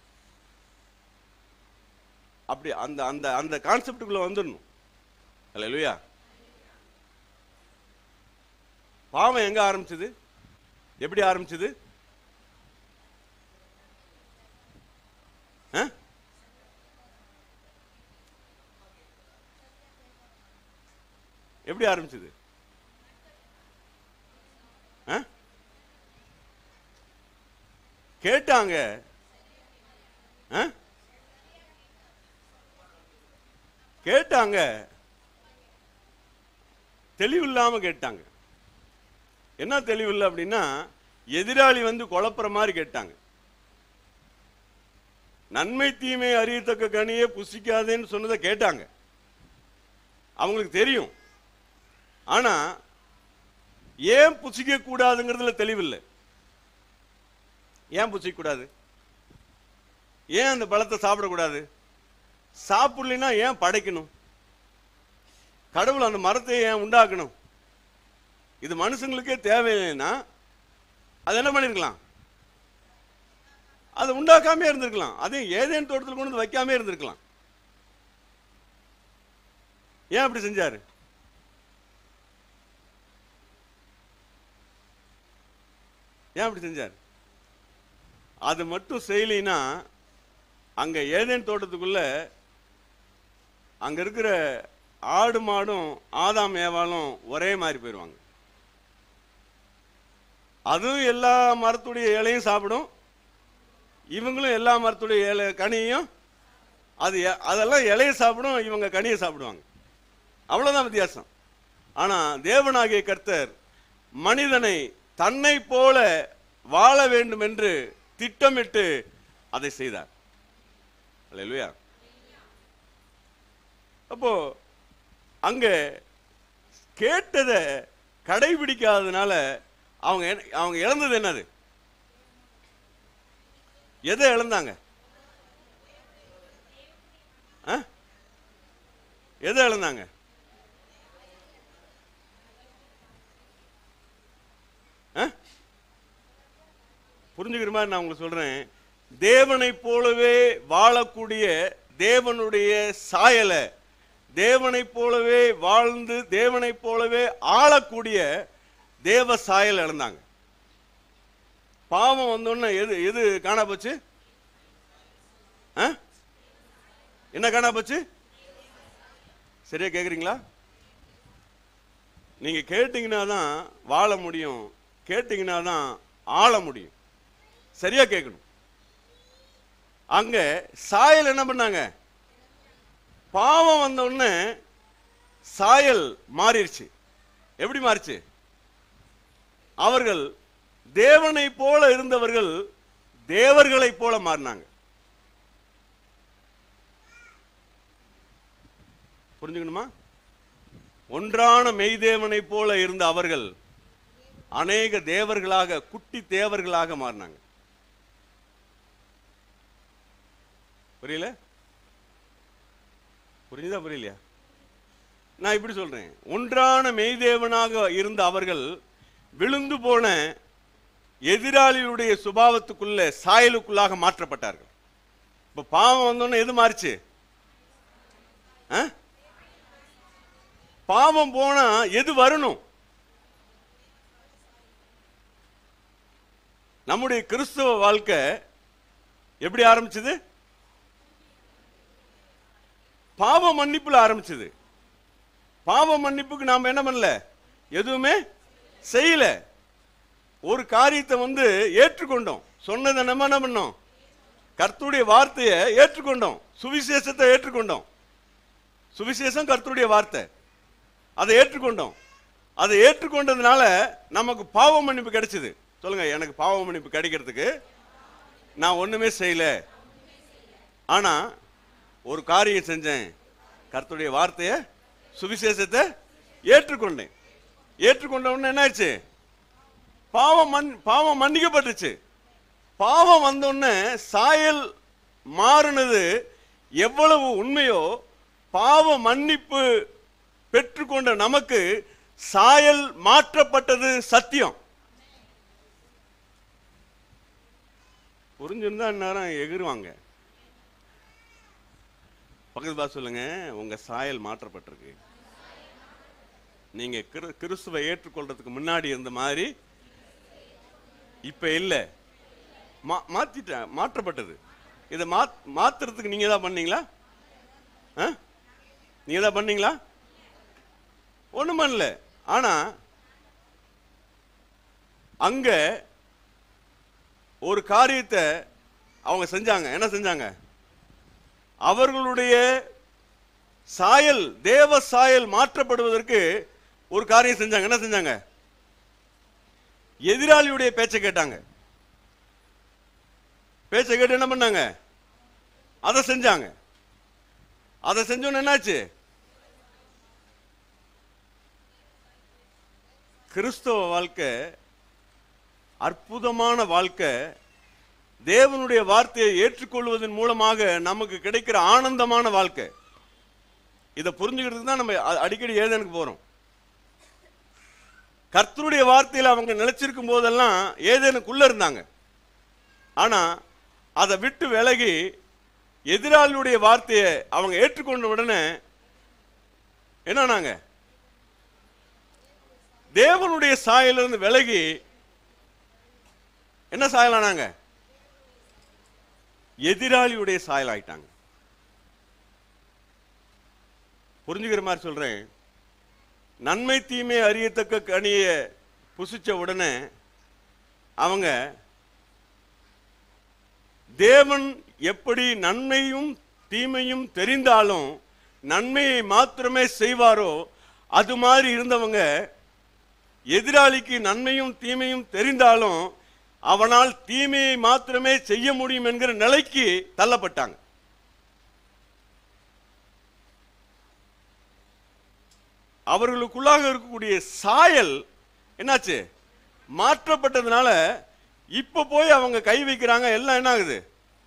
அப்படி அந்த அந்த அந்த கான்செப்டுக்குள்ள வந்துடணும் இல்லையா பாவம் எங்க ஆரம்பிச்சது எப்படி ஆரம்பிச்சது ஆ? எப்படி ஆரம்பிச்சது ஆ? கேட்டாங்க ஆ? கேட்டாங்க தெளிவில்லாம கேட்டாங்க என்ன தெளிவில்லை அப்படின்னா எதிராளி வந்து குழப்புற மாதிரி கேட்டாங்க நன்மை தீமை அறியத்தக்க கனியே புசிக்காதேன்னு சொன்னதை கேட்டாங்க அவங்களுக்கு தெரியும் ஆனா ஏன் புசிக்க கூடாதுங்கிறதுல தெளிவில்லை ஏன் புசிக்க கூடாது ஏன் அந்த பழத்தை சாப்பிடக்கூடாது சாப்பிடலைன்னா ஏன் படைக்கணும் கடவுள் அந்த மரத்தை ஏன் உண்டாக்கணும் இது மனுஷங்களுக்கே தேவையில்லைன்னா அது என்ன பண்ணிருக்கலாம் அதை உண்டாக்காம இருந்திருக்கலாம் அதையும் ஏதேன் தோட்டத்தில் கொண்டு வந்து வைக்காம இருந்திருக்கலாம் ஏன் அப்படி செஞ்சாரு ஏன் அப்படி செஞ்சார் அது மட்டும் செய்யலைன்னா அங்க ஏதேன் தோட்டத்துக்குள்ள அங்க இருக்கிற ஆடு மாடும் ஆதாம் ஏவாளும் ஒரே மாதிரி போயிடுவாங்க அதுவும் எல்லா மரத்துடைய இலையும் சாப்பிடும் இவங்களும் எல்லா மரத்துடைய இலை கனியையும் அது எ- அதெல்லாம் இலையை சாப்பிடும் இவங்க கனியை சாப்பிடுவாங்க அவ்வளவுதான் வித்தியாசம் ஆனா தேவனாகிய கர்த்தர் மனிதனை தன்னை போல வாழ வேண்டும் என்று திட்டமிட்டு அதை செய்தார் அல்லேலூயா அப்போ அங்க கேட்டதை கடைபிடிக்காததுனால அவங்க என்ன- அவங்க இழந்தது என்னது எதை இழந்தாங்க ஆ? எதை இழந்தாங்க ஆ? புரிஞ்சுக்கிற மாதிரி நான் உங்களுக்கு சொல்றேன் தேவனைப் போலவே வாழக்கூடிய தேவனுடைய சாயலை தேவனைப் போலவே வாழ்ந்து தேவனைப் போலவே ஆளக்கூடிய தேவ சாயல் இழந்தாங்க பாவம் வந்தோடனே எது எது காணா போச்சு ஆ? என்ன காணா போச்சு சரியா கேக்குறீங்களா நீங்க கேட்டீங்கன்னா தான் வாழ முடியும் கேட்டீங்கன்னா தான் ஆள முடியும் சரியா கேட்கணும் அங்க சாயல் என்ன பண்ணாங்க பாவம் வந்த உடனே சாயல் மாறிடுச்சு எப்படி மாறிச்சு அவர்கள் தேவனை போல இருந்தவர்கள் தேவர்களை போல மாறினாங்க புரிஞ்சுக்கணுமா ஒன்றான மெய்தேவனை போல இருந்த அவர்கள் அநேக தேவர்களாக குட்டி தேவர்களாக மாறினாங்க புரியல புரியுதா புரியலையா நான் இப்படி சொல்றேன் ஒன்றான மெய்தேவனாக இருந்த அவர்கள் விழுந்து போன எதிராளியுடைய சுபாவத்துக்குள்ள சாயலுக்குள்ளாக மாற்றப்பட்டார்கள் இப்ப பாவம் வந்தோடனே எது மாறுச்சு ஆ? பாவம் போனா எது வரணும் நம்முடைய கிறிஸ்தவ வாழ்க்கை எப்படி ஆரம்பிச்சது பாவ மன்னிப்புல ஆரம்பிச்சது பாவ மன்னிப்புக்கு நாம என்ன பண்ணல எதுவுமே செய்யல ஒரு காரியத்தை வந்து ஏற்றுக்கொண்டோம் சொன்னதை நம்ம என்ன பண்ணோம் கர்த்தருடைய வார்த்தையை ஏற்றுக்கொண்டோம் சுவிசேஷத்தை ஏற்றுக்கொண்டோம் சுவிசேஷம் கர்த்தருடைய வார்த்தை அதை ஏற்றுக்கொண்டோம் அதை ஏற்றுக்கொண்டதுனால நமக்கு பாவ மன்னிப்பு கிடைச்சது சொல்லுங்க எனக்கு பாவ மன்னிப்பு கிடைக்கிறதுக்கு நான் ஒண்ணுமே செய்யல ஆனா ஒரு காரியம் செஞ்சேன் கர்த்தருடைய வார்த்தையை சுவிசேஷத்தை ஏற்றுக்கொண்டேன் ஏற்றுக்கொண்ட உடனே என்னாச்சு பாவம் மன் பாவம் மன்னிக்கப்பட்டுச்சு பாவம் வந்த உடனே சாயல் மாறுனது எவ்வளவு உண்மையோ பாவ மன்னிப்பு பெற்றுக்கொண்ட நமக்கு சாயல் மாற்றப்பட்டது சத்தியம் புரிஞ்சிருந்தா நேரம் எகிருவாங்க பக்கத்து பாஸ் சொல்லுங்க உங்க சாயல் மாற்றப்பட்டிருக்கு நீங்க கிறு கிறிஸ்துவை ஏற்றுக்கொள்றதுக்கு முன்னாடி இருந்த மாதிரி இப்ப இல்ல மா மாத்திட்ட மாற்றப்பட்டது இதை மாத் மாத்துறதுக்கு நீங்க தான் பண்ணீங்களா ஆ? நீங்க தான் பண்ணீங்களா ஒண்ணும் பண்ணல ஆனா அங்க ஒரு காரியத்தை அவங்க செஞ்சாங்க என்ன செஞ்சாங்க அவர்களுடைய சாயல் தேவ சாயல் மாற்றப்படுவதற்கு ஒரு காரியம் செஞ்சாங்க என்ன செஞ்சாங்க எதிராளியுடைய பேச்சை கேட்டாங்க பேச்சை கேட்டு என்ன பண்ணாங்க அதை செஞ்சாங்க அதை செஞ்சோன்னு என்னாச்சு கிறிஸ்தவ வாழ்க்கை அற்புதமான வாழ்க்கை தேவனுடைய வார்த்தையை ஏற்றுக்கொள்வதன் மூலமாக நமக்கு கிடைக்கிற ஆனந்தமான வாழ்க்கை இதை புரிஞ்சுக்கிறதுக்கு தான் நம்ம அ- அடிக்கடி ஏதேனுக்கு போறோம் கர்த்தருடைய வார்த்தையில் அவங்க நிலைச்சிருக்கும் போதெல்லாம் ஏதேனுக்குள்ள இருந்தாங்க ஆனா அதை விட்டு விலகி எதிராளியுடைய வார்த்தையை அவங்க ஏற்றுக்கொண்ட உடனே என்னன்னாங்க தேவனுடைய சாயலிருந்து விலகி என்ன சாயலானாங்க எதிராளியுடைய சாயல் ஆயிட்டாங்க புரிஞ்சுக்கிற மாதிரி சொல்றேன் நன்மை தீமை அறியத்தக்க கனியை புசிச்ச உடனே அவங்க தேவன் எப்படி நன்மையும் தீமையும் தெரிந்தாலும் நன்மையை மாத்திரமே செய்வாரோ அது மாதிரி இருந்தவங்க எதிராளிக்கு நன்மையும் தீமையும் தெரிந்தாலும் அவனால் தீமையை மாத்திரமே செய்ய முடியும் என்கிற நிலைக்கு தள்ளப்பட்டாங்க அவர்களுக்குள்ளாக இருக்கக்கூடிய சாயல் என்னாச்சு மாற்றப்பட்டதுனால இப்ப போய் அவங்க கை வைக்கிறாங்க எல்லாம் என்ன ஆகுது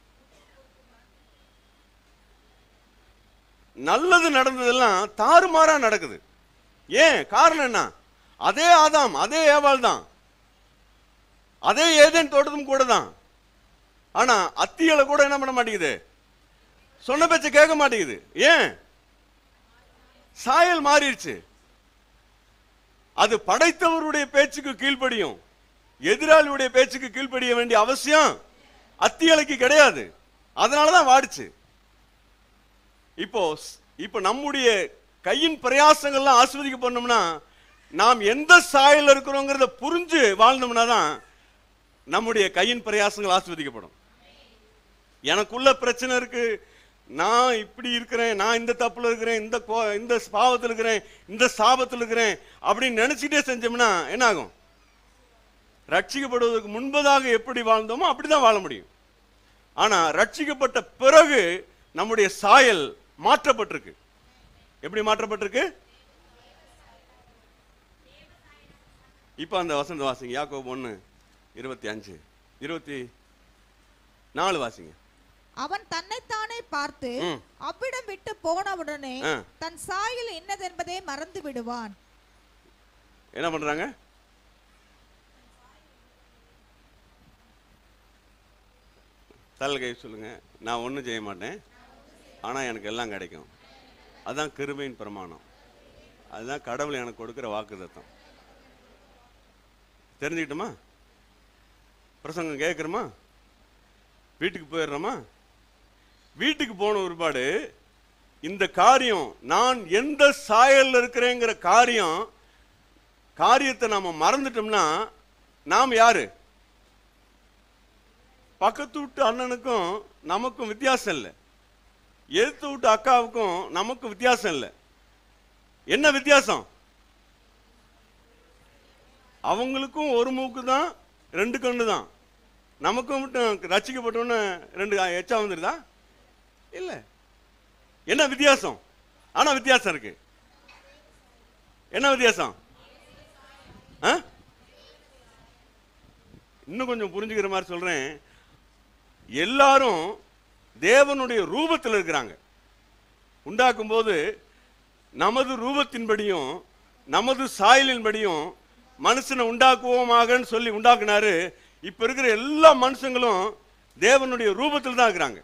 நல்லது நடந்ததெல்லாம் தாறுமாறா நடக்குது ஏன் காரணம் என்ன அதே ஆதாம் அதே ஏவாள் தான் அதே ஏதேன் தோட்டத்தும் கூட தான் ஆனா அத்திகளை கூட என்ன பண்ண மாட்டேங்குது சொன்ன பேச்ச கேட்க மாட்டேங்குது ஏன் சாயல் மாறிடுச்சு அது படைத்தவருடைய பேச்சுக்கு கீழ்ப்படியும் எதிராளியுடைய பேச்சுக்கு கீழ்ப்படிய வேண்டிய அவசியம் அத்தியலைக்கு கிடையாது அதனாலதான் வாடிச்சு இப்போ இப்போ நம்முடைய கையின் பிரயாசங்கள்லாம் ஆஸ்வதிக்கப்படணும்னா நாம் எந்த சாயல் இருக்கிறோங்கிறத புரிஞ்சு வாழ்ந்தோம்னா தான் நம்முடைய கையின் பிரயாசங்கள் ஆஸ்வதிக்கப்படும் எனக்குள்ள பிரச்சனை இருக்கு நான் இப்படி இருக்கிறேன் நான் இந்த தப்புல இருக்கிறேன் இந்த கோ- இந்த பாவத்தில் இருக்கிறேன் இந்த சாபத்தில் இருக்கிறேன் அப்படின்னு நினைச்சிட்டே செஞ்சோம்னா என்ன ஆகும் ரட்சிக்கப்படுவதற்கு முன்பதாக எப்படி வாழ்ந்தோமோ அப்படிதான் வாழ முடியும் ஆனா ரட்சிக்கப்பட்ட பிறகு நம்முடைய சாயல் மாற்றப்பட்டிருக்கு எப்படி மாற்றப்பட்டிருக்கு இப்ப அந்த வசந்த வாசிங்க யாக்கோபு ஒண்ணு இருபத்தி அஞ்சு இருபத்தி நாலு வாசிங்க அவன் தன்னைத்தானே பார்த்து ம். அவ்விடம் விட்டு போனவுடனே ஆ. தன் சாயல் இன்னதென்பதை மறந்து விடுவான் என்ன பண்றாங்க தலை கை சொல்லுங்க நான் ஒன்றும் செய்ய மாட்டேன் ஆனா எனக்கு எல்லாம் கிடைக்கும் அதான் கிருபையின் பிரமாணம் அதுதான் கடவுள் எனக்கு கொடுக்கிற வாக்குத்தத்தம் தெரிஞ்சுக்கிட்டோமா பிரசங்கம் கேட்குறோமா வீட்டுக்கு போயிடுறோமா வீட்டுக்கு போன ஒருபாடு இந்த காரியம் நான் எந்த சாயல்ல இருக்கிறேங்கிற காரியம் காரியத்தை நாம மறந்துட்டோம்னா நாம் யாரு பக்கத்து வீட்டு அண்ணனுக்கும் நமக்கும் வித்தியாசம் இல்லை எதிர்த்து வீட்டு அக்காவுக்கும் நமக்கு வித்தியாசம் இல்லை என்ன வித்தியாசம் அவங்களுக்கும் ஒரு மூக்கு தான் ரெண்டு கண்ணு தான் நமக்கும் மட்டும் ரசிக்கப்பட்டோன்னு ரெண்டு எச்சா வந்துருதா இல்ல என்ன வித்தியாசம் ஆனா வித்தியாசம் இருக்கு என்ன வித்தியாசம் ஆ? இன்னும் கொஞ்சம் புரிஞ்சுக்கிற மாதிரி சொல்றேன் எல்லாரும் தேவனுடைய ரூபத்தில் இருக்கிறாங்க உண்டாக்கும் போது நமது ரூபத்தின்படியும் நமது சாயலின்படியும் மனுஷனை உண்டாக்குவோமாகன்னு சொல்லி உண்டாக்குனாரு இப்ப இருக்கிற எல்லா மனுஷங்களும் தேவனுடைய ரூபத்தில் தான் இருக்கிறாங்க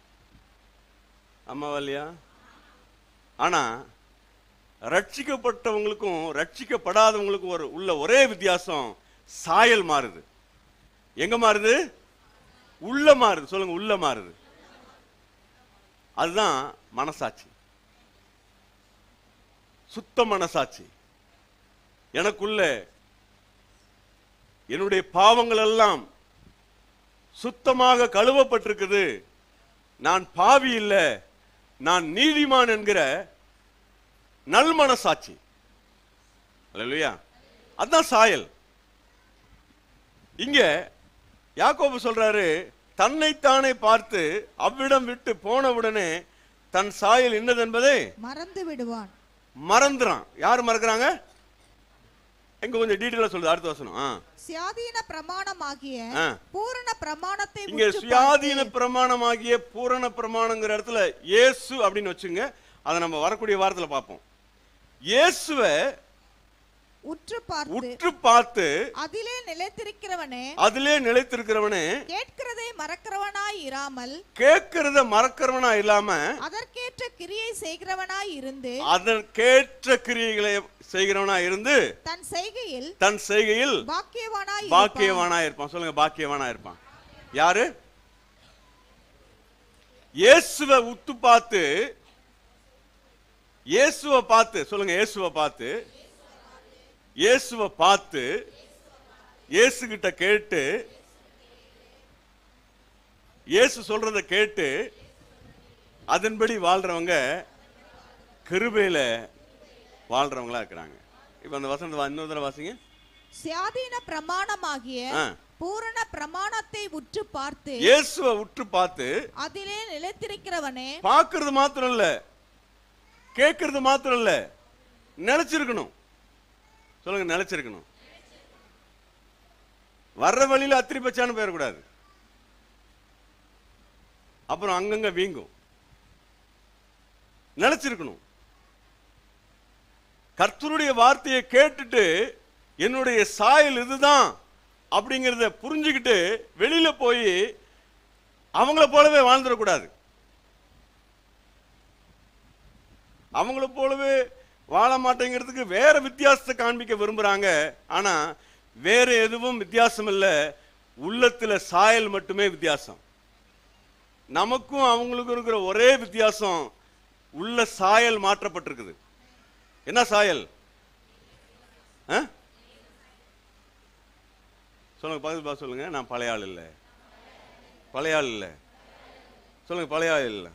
ஆமாவா இல்லையா ஆனா ரட்சிக்கப்பட்டவங்களுக்கும் ரட்சிக்கப்படாதவங்களுக்கும் ஒரு உள்ள ஒரே வித்தியாசம் சாயல் மாறுது எங்க மாறுது உள்ள மாறுது சொல்லுங்க உள்ள மாறுது அதுதான் மனசாட்சி சுத்த மனசாட்சி எனக்குள்ள என்னுடைய பாவங்கள் எல்லாம் சுத்தமாக கழுவப்பட்டிருக்குது நான் பாவி இல்ல நான் நீதிமான் என்கிற நல் மனசாட்சி அல்லேலூயா அதான் சாயல் இங்க யாக்கோபு சொல்றாரு தன்னைத்தானே பார்த்து அவ்விடம் விட்டு போன உடனே தன் சாயல் என்னது என்பதை மறந்து விடுவான் மறந்துறான் யார் மறக்கிறாங்க இங்க கொஞ்சம் டீட்டெயிலா சொல்லுது அடுத்த வசனம் ஆ சுயாதீன பிரமாணமாகிய ஆ. பூரண பிரமாணத்தை இங்க உற்று சுயாதீன பார்த்து, பிரமாணமாகிய பூரண பிரமாணங்கிற இடத்துல இயேசு அப்படின்னு வச்சுங்க அதை நம்ம வரக்கூடிய வாரத்துல பார்ப்போம் இயேசுவை உற்று பார்த்து உற்று பார்த்து அதிலே நிலைத்திருக்கிறவனே அதிலே நிலைத்திருக்கிறவனே கேட்கிறதை மறக்கிறவனாய் இராமல் கேட்கறத மறக்கிறவனா இல்லாம அதற்கேற்ற கிரியை செய்கிறவனாய் இருந்து அதற்கேற்ற கிரியைகளை செய்கிறவனா இருந்து தன் செய்கையில் தன் செய்கையில் பாக்கியவானாய் இருப்பான். பாக்கியவானா இருப்பான் சொல்லுங்க பாக்கியவானா இருப்பான் யாரு இயேசுவை உத்து பார்த்து இயேசுவை பார்த்து சொல்லுங்க இயேசுவை பார்த்து இயேசுவை பார்த்து இயேசு கிட்ட கேட்டு இயேசு சொல்றத கேட்டு அதன்படி வாழ்றவங்க கிருபையில வாழ்றவங்களா இருக்கிறாங்க இப்ப அந்த வசனத்தை வா- இன்னொரு தடவை வாசிங்க சுயாதீன பிரமாணமாகிய ஆ. பூரண பிரமாணத்தை உற்று பார்த்து இயேசுவை உற்று பார்த்து அதிலே நிலைத்திருக்கிறவனே பார்க்கிறது மாத்திரம் இல்ல கேட்கறது மாத்திரம் இல்ல நிலைச்சிருக்கணும் சொல்லுங்க நிலைச்சிருக்கணும் வர்ற வழியில அத்திரி பச்சான்னு போயிடக்கூடாது அப்புறம் அங்கங்க வீங்கும் நிலைச்சிருக்கணும் கர்த்தருடைய வார்த்தையை கேட்டுட்டு என்னுடைய சாயல் இதுதான் அப்படிங்கிறத புரிஞ்சுக்கிட்டு வெளியில போய் அவங்கள போலவே வாழ்ந்துடக்கூடாது அவங்கள போலவே வாழ மாட்டேங்கிறதுக்கு வேற வித்தியாசத்தை காண்பிக்க விரும்புறாங்க ஆனா வேற எதுவும் வித்தியாசம் இல்ல உள்ளத்துல சாயல் மட்டுமே வித்தியாசம் நமக்கும் அவங்களுக்கும் இருக்கிற ஒரே வித்தியாசம் உள்ள சாயல் மாற்றப்பட்டிருக்குது என்ன சாயல் ஆ? சொல்லுங்க பக்கத்து பா சொல்லுங்க நான் பழைய ஆள் இல்லை பழைய ஆள் இல்லை சொல்லுங்க பழைய ஆள் இல்லை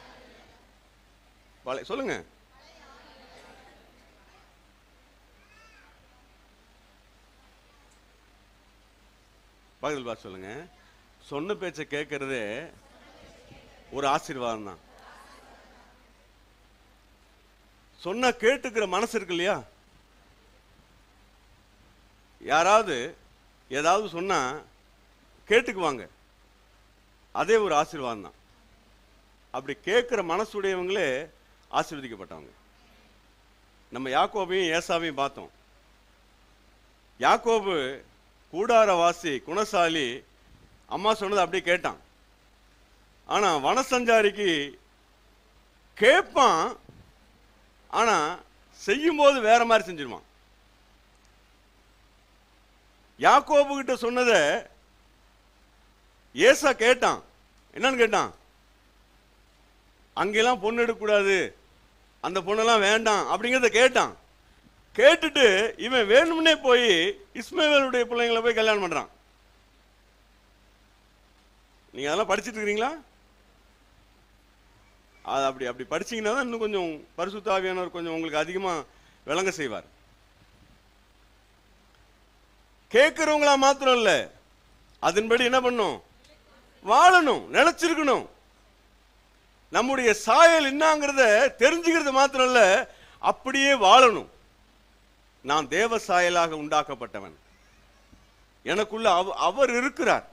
பழைய சொல்லுங்க பக்கத்தில் பார்த்து சொல்லுங்க சொன்ன பேச்சை கேட்கறதே ஒரு ஆசீர்வாதம் தான் சொன்னா கேட்டுக்கிற மனசு இருக்கு இல்லையா யாராவது ஏதாவது சொன்னா கேட்டுக்குவாங்க அதே ஒரு ஆசீர்வாதம் தான் அப்படி கேட்குற மனசுடையவங்களே ஆசீர்வதிக்கப்பட்டவங்க நம்ம யாக்கோபையும் ஏசாவையும் பார்த்தோம் யாக்கோபு கூடாரவாசி குணசாலி அம்மா சொன்னதை அப்படியே கேட்டான் ஆனா வனசஞ்சாரிக்கு கேட்பான் ஆனா செய்யும்போது வேற மாதிரி செஞ்சிருவான் யாக்கோபு கிட்ட சொன்னதை ஏசா கேட்டான் என்னன்னு கேட்டான் அங்கெல்லாம் பொண்ணு எடுக்கக்கூடாது அந்த பொண்ணெல்லாம் வேண்டாம் அப்படிங்கிறத கேட்டான் கேட்டுட்டு இவன் வேணும்னே போய் இஸ்மவேலுடைய பிள்ளைங்களை போய் கல்யாணம் பண்றான் நீங்க அதெல்லாம் படிச்சிட்டு இருக்கிறீங்களா அது அப்படி அப்படி படிச்சீங்கன்னா தான் இன்னும் கொஞ்சம் பரிசுத்தாவியானவர் கொஞ்சம் உங்களுக்கு அதிகமா விளங்க செய்வார் கேட்கிறவங்களா மாத்திரம் இல்ல அதன்படி என்ன பண்ணும் வாழணும் நிலைச்சிருக்கணும் நம்முடைய சாயல் என்னங்கிறத தெரிஞ்சுக்கிறது மாத்திரம் இல்ல அப்படியே வாழணும் நான் தேவ சாயலாக உண்டாக்கப்பட்டவன் எனக்குள்ள அவ- அவர் இருக்கிறார்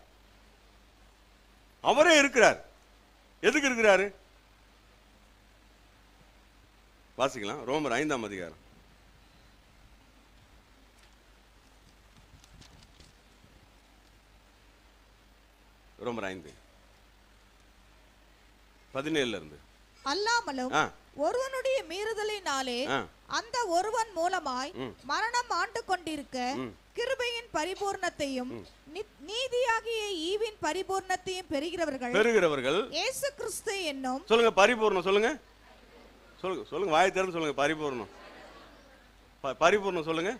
அவரே இருக்கிறார் எதுக்கு இருக்கிறாரு வாசிக்கலாம் ரோமர் ஐந்தாம் அதிகாரம் ரோமர் ஐந்து பதினேழுல இருந்து அல்லாமலும் ஆ ஒருவனுடைய மீறுதலினாலே ஆ அந்த ஒருவன் மூலமாய் ம். மரணம் ஆண்டு கொண்டிருக்க ம். கிருபையின் பரிபூர்ணத்தையும் நி- நீதியாகிய ஈவின் பரிபூர்ணத்தையும் பெறுகிறவர்கள் பெறுகிறவர்கள் இயேசு கிறிஸ்து என்னும் சொல்லுங்க பரிபூர்ணம் சொல்லுங்க சொல்லுங்க சொல்லுங்க வாய் திறந்து சொல்லுங்க பரிபூர்ணம் ப- பரிபூர்ணம் சொல்லுங்க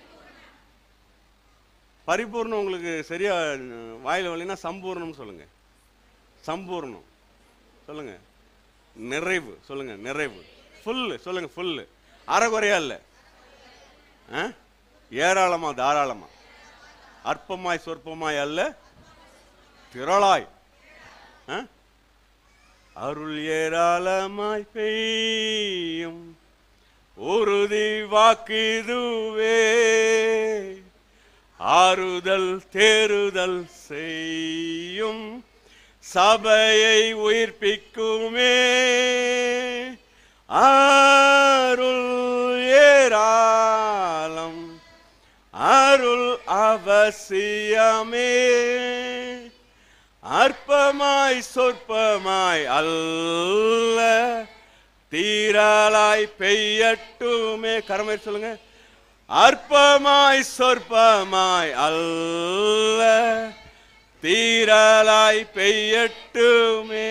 பரிபூர்ணம் உங்களுக்கு சரியா அஹ், வாயில வரலைன்னா சம்பூர்ணம் சொல்லுங்க சம்பூர்ணம் சொல்லுங்க நிறைவு சொல்லுங்க நிறைவு ஃபுல்லு சொல்லுங்க ஃபுல்லு அறகுறையா இல்லை ஆ? ஏராளமா தாராளமா அற்பமாய் சொற்பமாய் அல்ல திரளாய் ஆ? அருள் ஏராளமாய் பெய்யும் உறுதி வாக்கிதுவே ஆறுதல் தேறுதல் செய்யும் சபையை உயிர்ப்பிக்குமே அருள் ஏராளம் அருள் அவசியமே அற்பமாய் சொற்பமாய் அல்ல தீரலாய் பெய்யட்டுமே கரமை சொல்லுங்க அற்பமாய் சொற்பமாய் அல்ல தீரலாய் பெய்யட்டுமே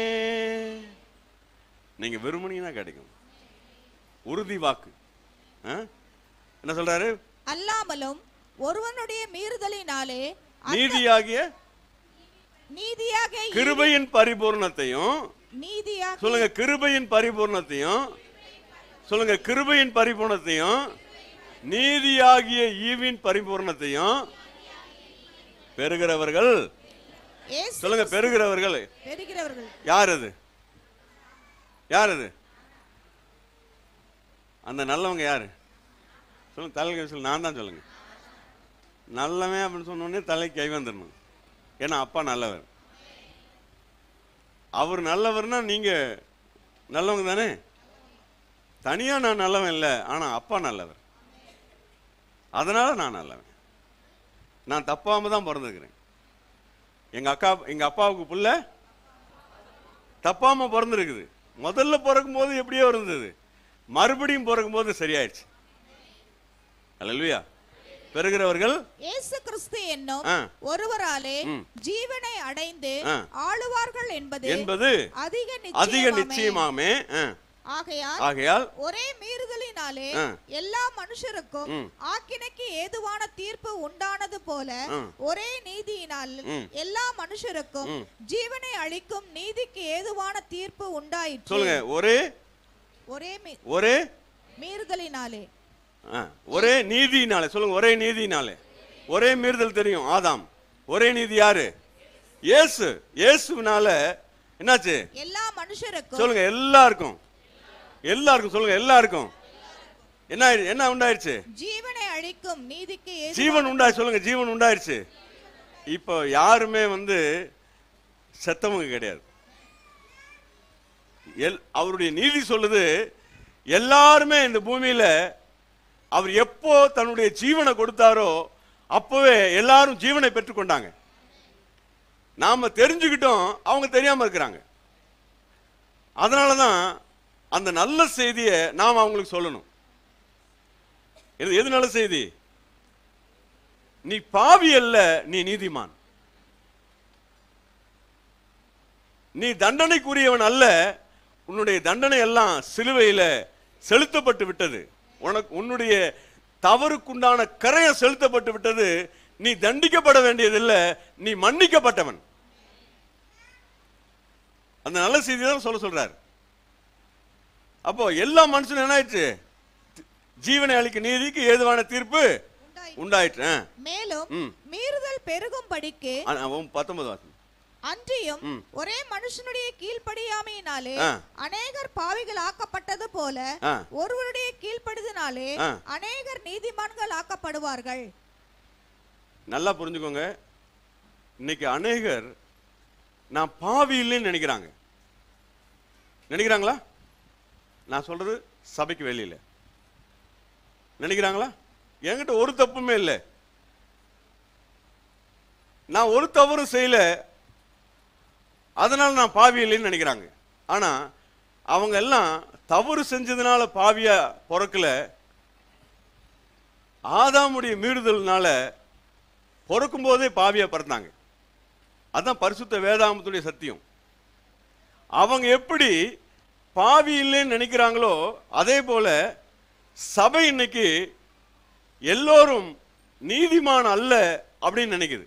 நீங்க விரும்புனீங்கன்னா கிடைக்கும் உறுதி வாக்கு ஆ? என்ன சொல்றாரு அல்லாமலும் ஒருவனுடைய மீறுதலினாலே அந்த நீதியாகிய நீதியாக ஈ- கிருபையின் பரிபூர்ணத்தையும் நீதியாக சொல்லுங்க கிருபையின் பரிபூர்ணத்தையும் சொல்லுங்க கிருபையின் பரிபூர்ணத்தையும் நீதியாகிய ஈவின் பரிபூர்ணத்தையும் பெறுகிறவர்கள் இயேசு சொல்லுங்க பெறுகிறவர்கள் பெறுகிறவர்கள் யார் அது யார் அது அந்த நல்லவங்க யாரு சொல்லுங்க தலைக்கு சொல்லு நான் தான் சொல்லுங்க நல்லவன் அப்படின்னு சொன்ன உடனே தலைக்கு கை வந்துடணும் ஏன்னா அப்பா நல்லவர் அவர் நல்லவர்னா நீங்க நல்லவங்க தானே தனியா நான் நல்லவன் இல்லை ஆனா அப்பா நல்லவர் அதனால நான் நல்லவன் நான் தப்பாம தான் பிறந்திருக்கிறேன் எங்க அக்கா எங்க அப்பாவுக்கு புள்ள தப்பாம பிறந்திருக்குது முதல்ல பிறக்கும் போது எப்படியோ இருந்தது மறுபடியும் பிறக்கும் போது சரியாயிடுச்சு அல்லா பெறுகிறவர்கள் இயேசு கிறிஸ்து என்னும் ஆ. ஒருவராலே ம். ஜீவனை அடைந்து ஆ. ஆளுவார்கள் என்பது என்பது அதிக அதிக நிச்சயமாமே. நிச்சயமாமே ஆ. ஆகையால் ஆகையால் ஒரே மீறுதலினாலே ஆ. எல்லா மனுஷருக்கும் ம். ஆக்கினைக்கு ஏதுவான தீர்ப்பு உண்டானது போல ம். ஒரே நீதியினால் ம். எல்லா மனுஷருக்கும் ம். ஜீவனை அளிக்கும் நீதிக்கு ஏதுவான தீர்ப்பு உண்டாயிற்று சொல்லுங்க ஒரே ஒரே மீ- ஒரே மீறுதலினாலே ஆ, ஒரே நீதினாலே சொல்லுங்க ஒரே நீதினாலே ஒரே மீறுதல் தெரியும் ஆதாம் ஒரே நீதி யாரு இயேசு இயேசுனால என்னாச்சு எல்லா மனுஷருக்கும் சொல்லுங்க எல்லாருக்கும் எல்லாருக்கும் சொல்லுங்க எல்லாருக்கும் என்ன ஆயிடு- என்ன உண்டாயிருச்சு ஜீவனை அளிக்கும் நீதிக்கு ஏதுவான ஜீவன் உண்டாய் சொல்லுங்க ஜீவன் உண்டாயிருச்சு இப்போ யாருமே வந்து செத்தவங்க கிடையாது எல் அவருடைய நீதி சொல்லுது எல்லாருமே இந்த பூமியில அவர் எப்போ தன்னுடைய ஜீவனை கொடுத்தாரோ அப்பவே எல்லாரும் ஜீவனை பெற்றுக்கொண்டாங்க நாம தெரிஞ்சுக்கிட்டோம் அவங்க தெரியாம இருக்கிறாங்க அதனால தான் அந்த நல்ல செய்தியை நாம் அவங்களுக்கு சொல்லணும் எது எது நல்ல செய்தி நீ பாவி அல்ல நீ நீதிமான் நீ தண்டனைக்குரியவன் அல்ல உன்னுடைய தண்டனை எல்லாம் சிலுவையில செலுத்தப்பட்டு விட்டது உனக்கு உன்னுடைய தவறுக்குண்டான கரையம் செலுத்தப்பட்டு விட்டது நீ தண்டிக்கப்பட வேண்டியதில்லை நீ மன்னிக்கப்பட்டவன் அந்த நல்ல செய்தி தான் சொல்ல சொல்றார் அப்போ எல்லா மனுஷனும் என்ன ஆயிடுச்சு ஜீவனை அளிக்க நீதிக்கு ஏதுவான தீர்ப்பு உண்டாயிற்று. உண்டாயிற்று ஆ. மேலும் ம். மீறுதல் பெருகும்படிக்கு ஆ, ஆ, உம், பத்தொன்பது வாசம் அன்றியும் ம். ஒரே மனுஷனுடைய கீழ்ப்படியாமையினாலே ஆ. அநேகர் பாவிகள் ஆக்கப்பட்டது போல ஆ. ஒருவருடைய கீழ்ப்படிதனாலே ஆ. அநேகர் நீதிமான்கள் ஆக்கப்படுவார்கள் நல்லா புரிஞ்சுக்கோங்க இன்னைக்கு அநேகர் நான் பாவி இல்லைன்னு நினைக்கிறாங்க நினைக்கிறாங்களா நான் சொல்றது சபைக்கு வெளியில நினைக்கிறாங்களா என்கிட்ட ஒரு தப்புமே இல்லை நான் ஒரு தவறும் செய்யல அதனால நான் பாவி இல்லைன்னு நினைக்கிறாங்க ஆனா அவங்க எல்லாம் தவறு செஞ்சதுனால பாவியா பிறக்கல ஆதாமுடைய மீறுதல்னால பிறக்கும் போதே பாவியா பிறந்தாங்க அதான் பரிசுத்த வேதாமத்துடைய சத்தியம் அவங்க எப்படி பாவி இல்லைன்னு நினைக்கிறாங்களோ அதே போல சபை இன்னைக்கு எல்லோரும் நீதிமான் அல்ல அப்படின்னு நினைக்குது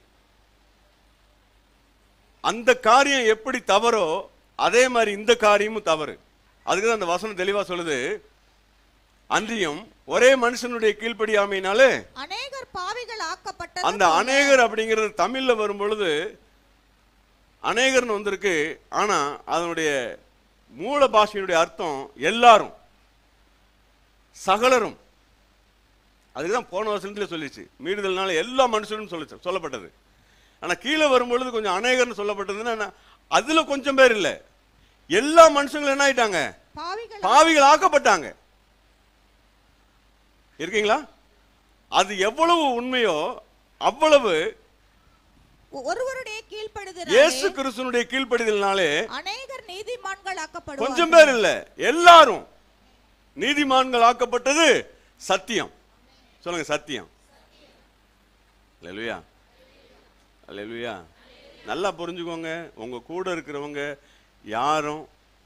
அந்த காரியம் எப்படி தவறோ அதே மாதிரி இந்த காரியமும் தவறு அதுக்கு தான் அந்த வசனம் தெளிவா சொல்லுது அன்றியும் ஒரே மனுஷனுடைய கீழ்ப்படியாமையினாலே அநேகர் பாவிகள் ஆக்கப்பட்டது அந்த அநேகர் அப்படிங்கிறது தமிழ்ல வரும் பொழுது அநேகர்னு வந்திருக்கு ஆனா அதனுடைய மூல பாஷையினுடைய அர்த்தம் எல்லாரும் சகலரும் அதுதான் போன வசனத்துல சொல்லிச்சு மீறுதல்னால எல்லா மனுஷனும் சொல்லிச்சு சொல்லப்பட்டது ஆனா கீழே வரும்பொழுது கொஞ்சம் அநேகர்னு சொல்லப்பட்டதுன்னா என்ன? அதுல கொஞ்சம் பேர் இல்ல எல்லா மனுஷங்களும் என்ன ஆயிட்டாங்க பாவிகள் பாவிகள் ஆக்கப்பட்டாங்க இருக்கீங்களா அது எவ்வளவு உண்மையோ அவ்வளவு ஒருவருடைய கீழ்ப்படுதல் இயேசு கிறிஸ்துனுடைய கீழ்ப்படிதல்னாலே அநேகர் நீதிமான்கள் ஆக்கப்படுவார்கள் கொஞ்சம் பேர் இல்ல எல்லாரும் நீதிமான்கள் ஆக்கப்பட்டது சத்தியம் சொல்லுங்க சத்தியம் அல்லேலூயா அல்லேலூயா நல்லா புரிஞ்சுக்கோங்க உங்க கூட இருக்கிறவங்க யாரும்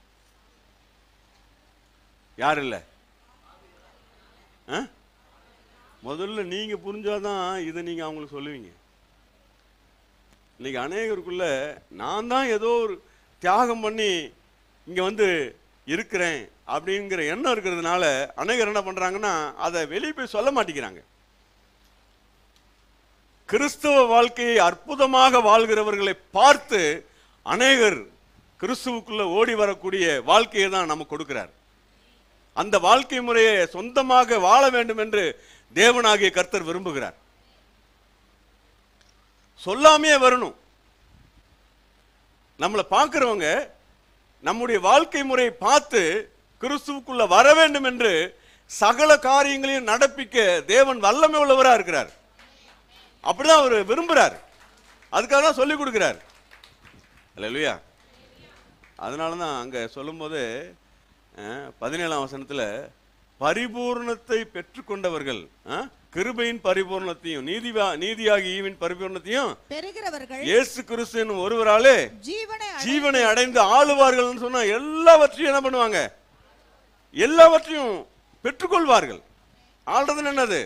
யார் இல்ல ஆ? முதல்ல நீங்க புரிஞ்சாதான் இதை நீங்க அவங்களுக்கு சொல்லுவீங்க இன்னைக்கு அநேகருக்குள்ள நான் தான் ஏதோ ஒரு தியாகம் பண்ணி இங்க வந்து இருக்கிறேன் அப்படிங்கிற எண்ணம் இருக்கிறதுனால அநேகர் என்ன பண்றாங்கன்னா அதை வெளியே போய் சொல்ல மாட்டேங்கிறாங்க கிறிஸ்தவ வாழ்க்கையை அற்புதமாக வாழ்கிறவர்களை பார்த்து அநேகர் கிறிஸ்துவுக்குள்ள ஓடி வரக்கூடிய வாழ்க்கையை தான் நமக்கு கொடுக்கிறார் அந்த வாழ்க்கை முறையை சொந்தமாக வாழ வேண்டும் என்று தேவனாகிய கர்த்தர் விரும்புகிறார் சொல்லாமையே வரணும் நம்மளை பார்க்கிறவங்க நம்முடைய வாழ்க்கை முறையை பார்த்து கிறிஸ்துவுக்குள்ள வர வேண்டும் என்று சகல காரியங்களையும் நடப்பிக்க தேவன் வல்லமை உள்ளவரா இருக்கிறார் அப்படிதான் அவர் விரும்புறார் அதுக்காக தான் சொல்லி கொடுக்கிறார் இல்லையா அதனால தான் அங்க சொல்லும்போது அஹ், பதினேழாம் வசனத்துல பரிபூர்ணத்தை பெற்றுக்கொண்டவர்கள் அஹ், கிருபையின் பரிபூர்ணத்தையும் நீதி நீதியாகி ஈவின் பரிபூர்ணத்தையும் பெறுகிறவர்கள் இயேசு கிறிஸ்து என்னும் ஒருவராலே ஜீவனை அடை- ஜீவனை அடைந்து ஆளுவார்கள்னு சொன்னா எல்லாவற்றையும் என்ன பண்ணுவாங்க எல்லாவற்றையும் பெற்றுக்கொள்வார்கள் ஆள்றதுன்னு என்னது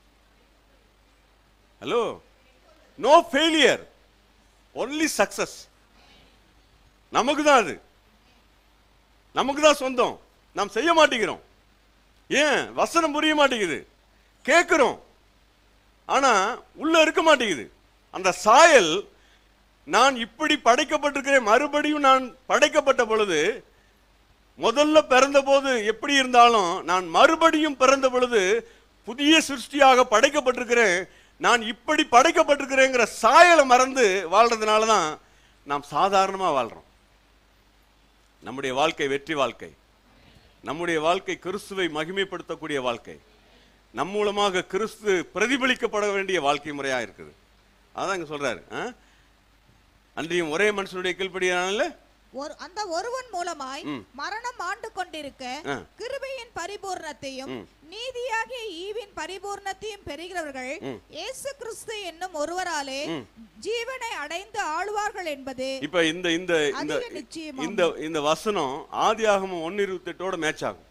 hello no failure only success நமக்கு தான் அது நமக்கு தான் சொந்தம் நாம் செய்ய மாட்டேங்கிறோம் ஏன் வசனம் புரிய மாட்டேங்குது கேட்கிறோம் ஆனா உள்ள இருக்க மாட்டேங்குது அந்த சாயல் நான் இப்படி படைக்கப்பட்டிருக்கிறேன் மறுபடியும் நான் படைக்கப்பட்ட பொழுது முதல்ல பிறந்த போது எப்படி இருந்தாலும் நான் மறுபடியும் பிறந்த பொழுது புதிய சிருஷ்டியாக படைக்கப்பட்டிருக்கிறேன் நான் இப்படி படைக்கப்பட்டிருக்கிறேங்கிற சாயலை மறந்து வாழ்றதுனால தான் நாம் சாதாரணமா வாழ்றோம் நம்முடைய வாழ்க்கை வெற்றி வாழ்க்கை நம்முடைய வாழ்க்கை கிறிஸ்துவை மகிமைப்படுத்தக்கூடிய வாழ்க்கை நம் மூலமாக கிறிஸ்து பிரதிபலிக்கப்பட வேண்டிய வாழ்க்கை முறையா இருக்குது அதான் இங்க சொல்றாரு ஆ? அன்றியும் ஒரே மனுஷனுடைய கீழ்ப்படியானல ஒரு அந்த ஒருவன் மூலமாய் ம். மரணம் ஆண்டு கொண்டிருக்க ஆ. கிருபையின் பரிபூர்ணத்தையும் ம். நீதியாகிய ஈவின் பரிபூர்ணத்தையும் பெறுகிறவர்கள் ம். இயேசு கிறிஸ்து என்னும் ஒருவராலே ம். ஜீவனை அடைந்து ஆளுவார்கள் என்பது இப்ப இந்த இந்த இந்த அதிக நிச்சயமாம். இந்த இந்த வசனம் ஆதியாகமம் ஒன்னு இருபத்தி எட்டோட மேட்ச் ஆகும்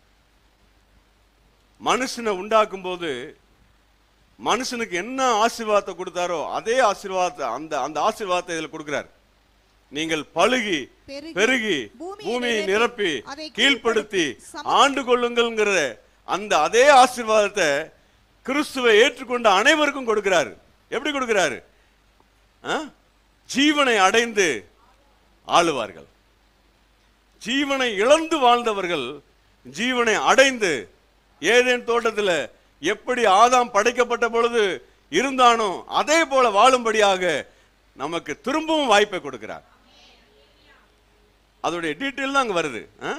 மனுஷனை உண்டாக்கும் போது மனுஷனுக்கு என்ன ஆசீர்வாதத்தை கொடுத்தாரோ அதே ஆசீர்வாதத்தை அந்த அந்த ஆசீர்வாதத்தை இதுல கொடுக்கிறார் நீங்கள் பழுகி பெருகி, பெருகி பூமியை பூமியை நிரப்பி, நிரப்பி அதை கீழ்ப்படுத்தி சம- ஆண்டு கொள்ளுங்கள்ங்கிற அந்த அதே ஆசீர்வாதத்தை கிறிஸ்துவை ஏற்றுக்கொண்ட அனைவருக்கும் கொடுக்கிறாரு எப்படி கொடுக்கிறாரு ஆ? ஜீவனை அடைந்து ஆளுவார்கள் ஜீவனை இழந்து வாழ்ந்தவர்கள் ஜீவனை அடைந்து ஏதேன் தோட்டத்தில் எப்படி ஆதாம் படைக்கப்பட்ட பொழுது இருந்தானோ அதே போல வாழும்படியாக நமக்கு திரும்பவும் வாய்ப்பை கொடுக்கிறார் அதோடைய டீட்டெயில் தான் அங்க வருது ஆ?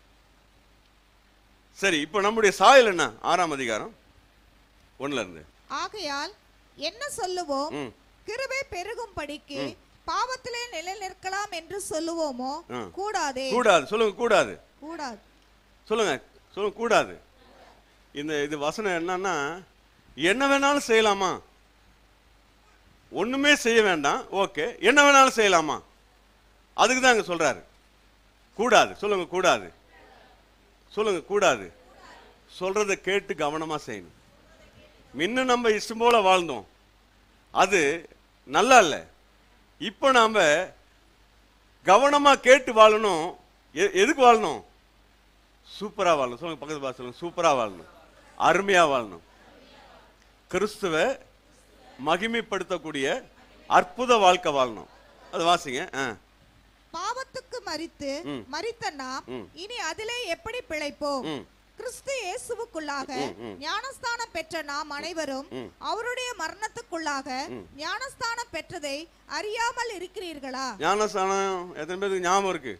சரி இப்போ நம்முடைய சாயல் என்ன ஆறாம் அதிகாரம் ஒண்ணுல இருந்து ஆகையால் என்ன சொல்லுவோம் ம். கிருபை பெருகும் படிக்கு பாவத்திலே நிலை நிற்கலாம் என்று சொல்லுவோமோ ஆ. கூடாதே கூடாது சொல்லுங்க கூடாது கூடாது சொல்லுங்க சொல்லுங்க கூடாது இந்த இது வசனம் என்னன்னா என்ன வேணாலும் செய்யலாமா ஒண்ணுமே செய்ய வேண்டாம் ஓகே என்ன வேணாலும் செய்யலாமா அதுக்கு தான் அங்க சொல்றாரு கூடாது சொல்லுங்க கூடாது சொல்லுங்க கூடாது சொல்றதை கேட்டு கவனமா செய்யணும் முன்ன நம்ம இஷ்டம் போல வாழ்ந்தோம் அது நல்லா இல்லை இப்போ நாம கவனமா கேட்டு வாழணும் எ- எதுக்கு வாழணும் சூப்பரா வாழணும் சொல்லுங்க பக்கத்து பாஸ் சொல்லுங்க சூப்பரா வாழணும் அருமையா வாழணும் கிறிஸ்துவ மகிமைப்படுத்தக்கூடிய அற்புத வாழ்க்கை வாழணும் அது வாசிங்க ஆ. பாவத்துக்கு மரித்து ம். மரித்த நாம் ம். இனி அதிலே எப்படி பிழைப்போம் ம். கிறிஸ்து இயேசுவுக்குள்ளாக ஞானஸ்தானம் பெற்ற நாம் அனைவரும் அவருடைய மரணத்துக்குள்ளாக ஞானஸ்தானம் பெற்றதை அறியாமல் இருக்கிறீர்களா ஞானஸ்தானம் எத்தனை பேருக்கு ஞாபகம் இருக்கு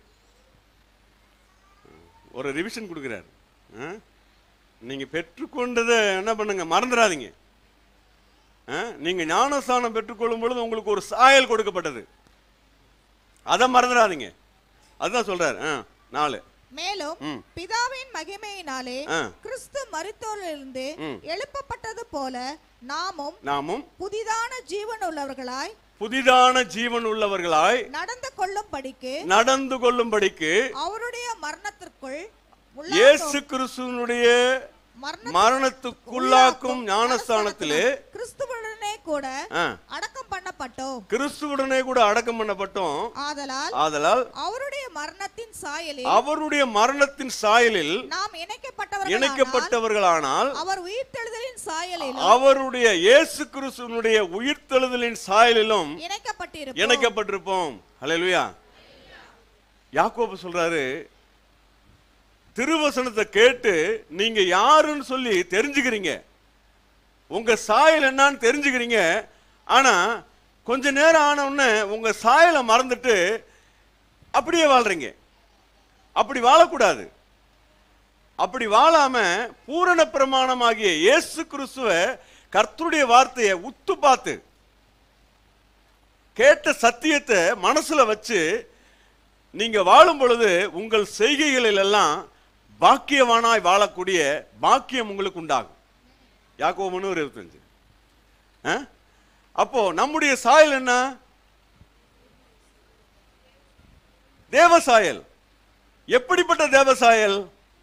ஒரு ரிவிஷன் கொடுக்குறாரு ஆ? நீங்க பெற்றுக்கொண்டதை என்ன பண்ணுங்க மறந்துடாதீங்க ஆ? நீங்க ஞானஸ்தானம் பெற்றுக்கொள்ளும் பொழுது உங்களுக்கு ஒரு சாயல் கொடுக்கப்பட்டது அதை மறந்துடாதீங்க அதுதான் சொல்றாரு ஆ, நாலு மேலும் ம். பிதாவின் மகிமையினாலே ஆ. கிறிஸ்து மரித்தோரிலிருந்து எழுப்பப்பட்டது போல நாமும் நாமும் புதிதான ஜீவன் உள்ளவர்களாய் புதிதான ஜீவன் உள்ளவர்களாய் நடந்து கொள்ளும்படிக்கு நடந்து கொள்ளும்படிக்கு அவருடைய மரணத்திற்குள் உள்ள இயேசு கிறிஸ்துவனுடைய மரண மரணத்துக்குள்ளாக்கும் ஞானஸ்தானத்திலே கிறிஸ்துவுடனே கூட ஆ, அடக்கம் பண்ணப்பட்டோம் கிறிஸ்துவுடனே கூட அடக்கம் பண்ணப்பட்டோம் ஆதலால் ஆதலால் அவருடைய மரணத்தின் சாயலில் அவருடைய மரணத்தின் சாயலில் நாம் இணைக்கப்பட்டவர்கள் இணைக்கப்பட்டவர்களானால் அவர் உயிர்த்தெழுதலின் சாயலில் அவருடைய இயேசு கிறிஸ்துவனுடைய உயிர்த்தெழுதலின் சாயலிலும் இணைக்கப்பட்டிருப்போம் இணைக்கப்பட்டிருப்போம் ஹalleluya யாக்கோபு சொல்றாரு திருவசனத்தை கேட்டு நீங்க யாருன்னு சொல்லி தெரிஞ்சுக்கிறீங்க உங்க சாயல் என்னன்னு தெரிஞ்சுக்கிறீங்க ஆனா கொஞ்ச நேரம் ஆன உடனே உங்க சாயலை மறந்துட்டு அப்படியே வாழ்றீங்க அப்படி வாழக்கூடாது அப்படி வாழாம பூரண பிரமாணமாகிய இயேசு கிறிஸ்துவ கர்த்தருடைய வார்த்தையை உத்து பார்த்து கேட்ட சத்தியத்தை மனசுல வச்சு நீங்க வாழும் பொழுது உங்கள் செய்கைகளில் எல்லாம் பாக்கியவானாய் வாழக்கூடிய பாக்கியம் உங்களுக்கு உண்டாகும் யாக்கோபு ஒரு இருபத்தஞ்சு ஆ? அப்போ நம்முடைய சாயல் என்ன தேவசாயல் எப்படிப்பட்ட தேவசாயல்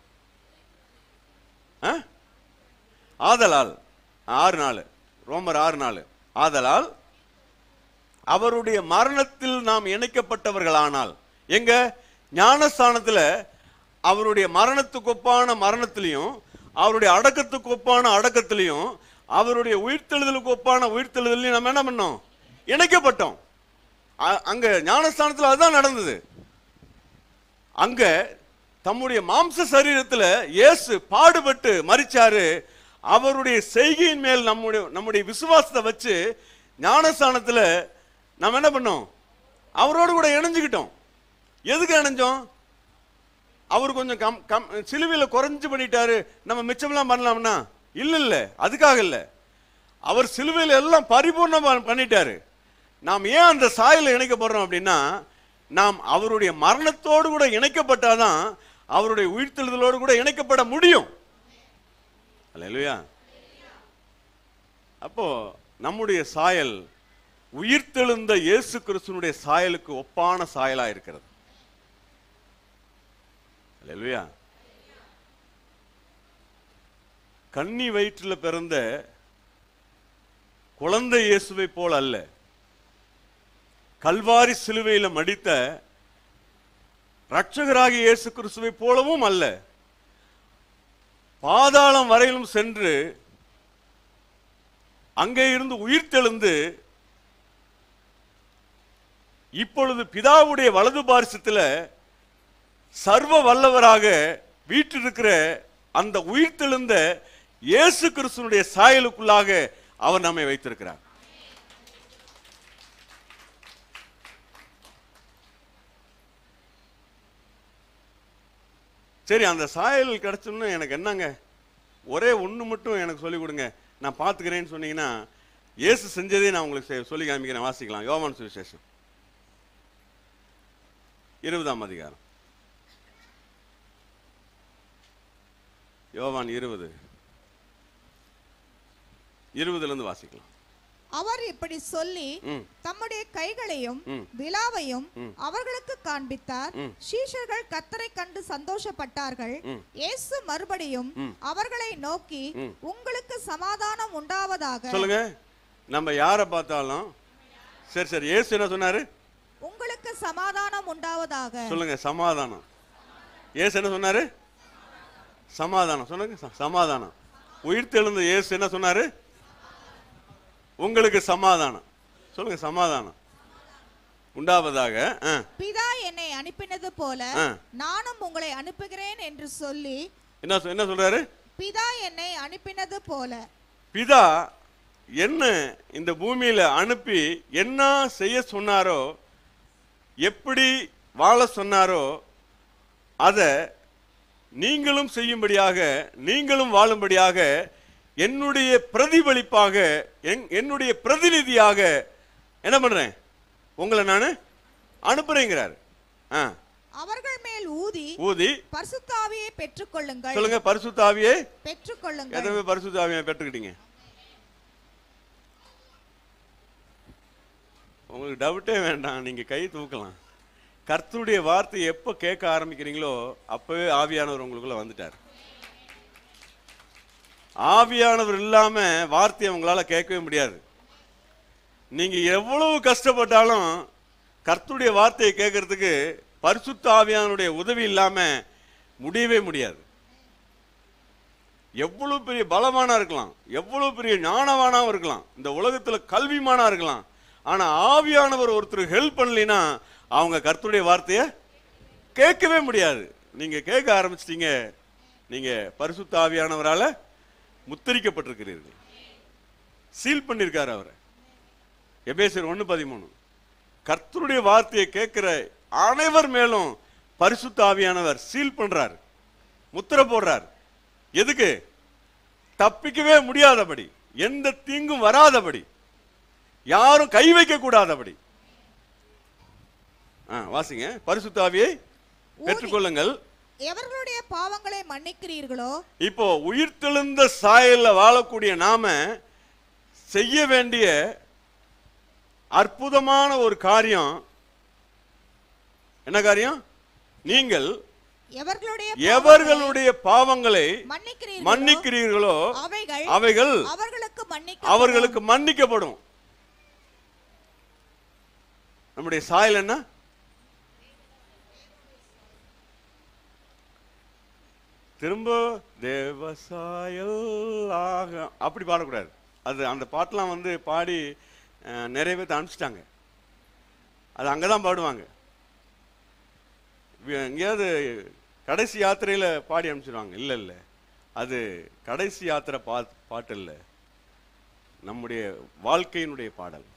ஆ? ஆதலால் ஆறு நாள் ரோமர் ஆறு நாள் ஆதலால் அவருடைய மரணத்தில் நாம் இணைக்கப்பட்டவர்களானால் எங்க ஞானஸ்தானத்துல அவருடைய மரணத்துக்கு ஒப்பான மரணத்திலையும் அவருடைய அடக்கத்துக்கு ஒப்பான அடக்கத்திலையும் அவருடைய உயிர்த்தெழுதலுக்கு ஒப்பான உயிர்த்தெழுதலையும் நம்ம என்ன பண்ணோம் இணைக்கப்பட்டோம் அ- அங்க ஞானஸ்தானத்துல அதுதான் நடந்தது அங்க தம்முடைய மாம்ச சரீரத்துல இயேசு பாடுபட்டு மரிச்சாரு அவருடைய செய்கையின் மேல் நம்முடைய நம்முடைய விசுவாசத்தை வச்சு ஞானஸ்தானத்துல நம்ம என்ன பண்ணோம் அவரோடு கூட இணைஞ்சுக்கிட்டோம் எதுக்கு இணைஞ்சோம் அவர் கொஞ்சம் கம் கம் சிலுவையில் குறைஞ்சு பண்ணிட்டாரு நம்ம மிச்சமெல்லாம் பண்ணலாம்னா இல்ல இல்ல அதுக்காக இல்ல அவர் சிலுவையில் எல்லாம் பரிபூர்ணமா பண்ணிட்டாரு நாம் ஏன் அந்த சாயல இணைக்கப்படுறோம் அப்படின்னா நாம் அவருடைய மரணத்தோடு கூட இணைக்கப்பட்டாதான் அவருடைய உயிர்த்தெழுதலோடு கூட இணைக்கப்பட முடியும் அல்லேலூயா அப்போ நம்முடைய சாயல் உயிர்த்தெழுந்த இயேசு கிறிஸ்துனுடைய சாயலுக்கு ஒப்பான சாயலா இருக்கிறது அல்லேலூயா கன்னி வயிற்றில் பிறந்த குழந்தை இயேசுவை போல் அல்ல கல்வாரி சிலுவையில மடித்த இரட்சகராகிய இயேசு கிறிஸ்துவை போலவும் அல்ல பாதாளம் வரையிலும் சென்று அங்கே இருந்து உயிர்த்தெழுந்து இப்பொழுது பிதாவுடைய வலது பாரிசத்துல சர்வ வல்லவராக வீற்றிருக்கிற அந்த உயிர்த்தெழுந்த இயேசு கிறிஸ்துனுடைய சாயலுக்குள்ளாக அவர் நம்மை வைத்திருக்கிறார் சரி அந்த சாயல் கிடைச்சோன்னு எனக்கு என்னங்க ஒரே ஒன்று மட்டும் எனக்கு சொல்லிக் கொடுங்க நான் பார்த்துக்கிறேன்னு சொன்னீங்கன்னா இயேசு செஞ்சதே நான் உங்களுக்கு செ- சொல்லி காமிக்கிறேன் வாசிக்கலாம் யோவான் சுவிசேஷம் இருபதாம் அதிகாரம் யோவான் இருபது இருபதுல இருந்து வாசிக்கலாம் அவர் இப்படி சொல்லி ம் தம்முடைய கைகளையும் ம். விலாவையும் அவர்களுக்கு காண்பித்தார் ம். சீஷர்கள் கத்தரை கண்டு சந்தோஷப்பட்டார்கள் ம். இயேசு மறுபடியும் ம். அவர்களை நோக்கி ம். உங்களுக்கு சமாதானம் உண்டாவதாக சொல்லுங்க நம்ம யாரை பார்த்தாலும் சரி சரி இயேசு என்ன சொன்னாரு உங்களுக்கு சமாதானம் உண்டாவதாக சொல்லுங்க சமாதானம் இயேசு என்ன சொன்னாரு சமாதானம் சொல்லுங்க ச- சமாதானம் உயிர்த்தெழுந்த இயேசு என்ன சொன்னாரு உங்களுக்கு சமாதானம் சொல்லுங்க சமாதானம் உண்டாவதாக ஆ, பிதா என்னை அனுப்பினது போல ஆ. நானும் உங்களை அனுப்புகிறேன் என்று சொல்லி என்ன சொ- என்ன சொல்றாரு பிதா என்னை அனுப்பினது போல பிதா என்ன இந்த பூமியில அனுப்பி என்ன செய்ய சொன்னாரோ எப்படி வாழ சொன்னாரோ அதை நீங்களும் செய்யும்படியாக நீங்களும் வாழும்படியாக என்னுடைய பிரதிபலிப்பாக என்- என்னுடைய பிரதிநிதியாக என்ன பண்றேன் உங்களை நான் அனுப்புறேங்கிறார் ஆ அவர்கள் மேல் ஊதி ஊதி பரிசுத்தாவியை பெற்றுக்கொள்ளுங்கள் சொல்லுங்க பரிசுத்தாவியே பெற்றுக்கொள்ளுங்கள் எத்தனை பேர் பரிசுத்தாவியை பெற்றுக்கிட்டீங்க உங்களுக்கு டவுட்டே வேண்டாம் நீங்க கை தூக்கலாம் கர்த்தருடைய வார்த்தை எப்போ கேட்க ஆரம்பிக்கிறீங்களோ அப்பவே ஆவியானவர் உங்களுக்குள்ள வந்துட்டார் ஆவியானவர் இல்லாம வார்த்தையை உங்களால கேட்கவே முடியாது நீங்க எவ்வளவு கஷ்டப்பட்டாலும் கர்த்தருடைய வார்த்தையை கேட்கறதுக்கு பரிசுத்த ஆவியானுடைய உதவி இல்லாம முடியவே முடியாது எவ்வளவு பெரிய பலமானா இருக்கலாம் எவ்வளவு பெரிய ஞானவானா இருக்கலாம் இந்த உலகத்துல கல்விமானா இருக்கலாம் ஆனா ஆவியானவர் ஒருத்தர் ஹெல்ப் பண்ணலினா அவங்க கர்த்தருடைய வார்த்தைய கேட்கவே முடியாது நீங்க கேட்க ஆரம்பிச்சிட்டீங்க நீங்க பரிசுத்த ஆவியானவரால முத்தரிக்கப்பட்டிருக்கிறீர்கள் சீல் பண்ணியிருக்காரு அவரை எபேசர் ஒன்று பதிமூணு கர்த்தருடைய வார்த்தையை கேட்கிற அனைவர் மேலும் பரிசுத்த ஆவியானவர் சீல் பண்றார் முத்திரை போடுறார் எதுக்கு தப்பிக்கவே முடியாதபடி எந்த தீங்கும் வராதபடி யாரும் கை வைக்க கூடாதபடி ஆ, வாசிங்க பரிசுத்த ஆவியை பெற்றுக்கொள்ளுங்கள் எவர்களுடைய பாவங்களை மன்னிக்கிறீர்களோ இப்போ உயிர்த்தெழுந்த சாயல்ல வாழக்கூடிய நாம செய்ய வேண்டிய அற்புதமான ஒரு காரியம் என்ன காரியம் நீங்கள் எவர்களுடைய எவர்களுடைய பாவங்களை மன்னிக்கிறீர்களோ மன்னிக்கிறீர்களோ அவைகள் அவைகள் அவர்களுக்கு மன்னிக்க அவர்களுக்கு மன்னிக்கப்படும் நம்முடைய சாயல் என்ன திரும்ப தேவ சாயல் ஆக அப்படி பாடக்கூடாது அது அந்த பாட்டெலாம் வந்து பாடி அஹ், நிறைய பேர்த்த அனுப்பிச்சிட்டாங்க அது அங்கே தான் பாடுவாங்க வி- எங்கேயாவது கடைசி யாத்திரையில் பாடி அனுப்பிச்சிடுவாங்க இல்லை இல்லை அது கடைசி யாத்திரை பா பாட்டு இல்லை நம்முடைய வாழ்க்கையினுடைய பாடல்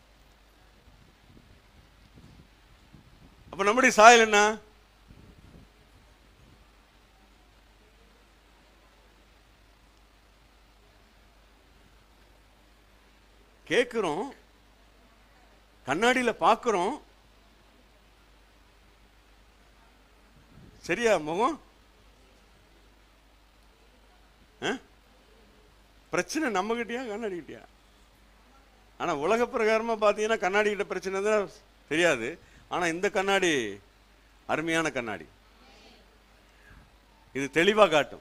அப்ப நம்முடைய சாயல் என்ன கேட்கிறோம் கண்ணாடியில பார்க்கிறோம் சரியா முகம் ஆ? பிரச்சனை நம்மகிட்டயா கண்ணாடிக்கிட்டயா ஆனா உலக பிரகாரமா பார்த்தீங்கன்னா கண்ணாடி கிட்ட பிரச்சனை தான் தெரியாது ஆனா இந்த கண்ணாடி அருமையான கண்ணாடி இது தெளிவா காட்டும்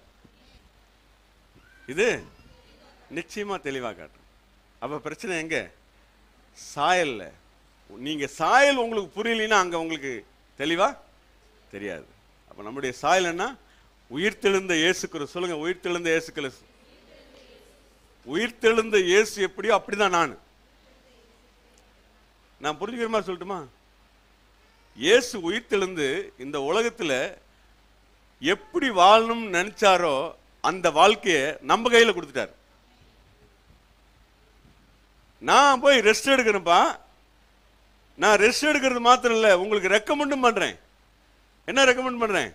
இது நிச்சயமா தெளிவா காட்டும் அப்ப பிரச்சனை எங்க சாயல்ல நீங்க சாயல் உங்களுக்கு புரியலைன்னா அங்க உங்களுக்கு தெளிவா தெரியாது அப்ப நம்முடைய சாயல் என்ன உயிர்த்தெழுந்த இயேசு கிறிஸ்து சொல்லுங்க உயிர்த்தெழுந்த இயேசு கிறிஸ்து உயிர்த்தெழுந்த இயேசு எப்படியோ அப்படிதான் நான் நான் புரிஞ்சுக்கிற மாதிரி சொல்லட்டுமா இயேசு உயிர்த்தெழுந்து இந்த உலகத்துல எப்படி வாழணும்னு நினைச்சாரோ அந்த வாழ்க்கையை நம்ம கையில கொடுத்துட்டார் நான் போய் ரெஸ்ட் எடுக்கிறேன்ப்பா நான் ரெஸ்ட் எடுக்கிறது மாத்திரம் இல்ல உங்களுக்கு ரெக்கமெண்டும் பண்றேன் என்ன ரெக்கமெண்ட் பண்றேன்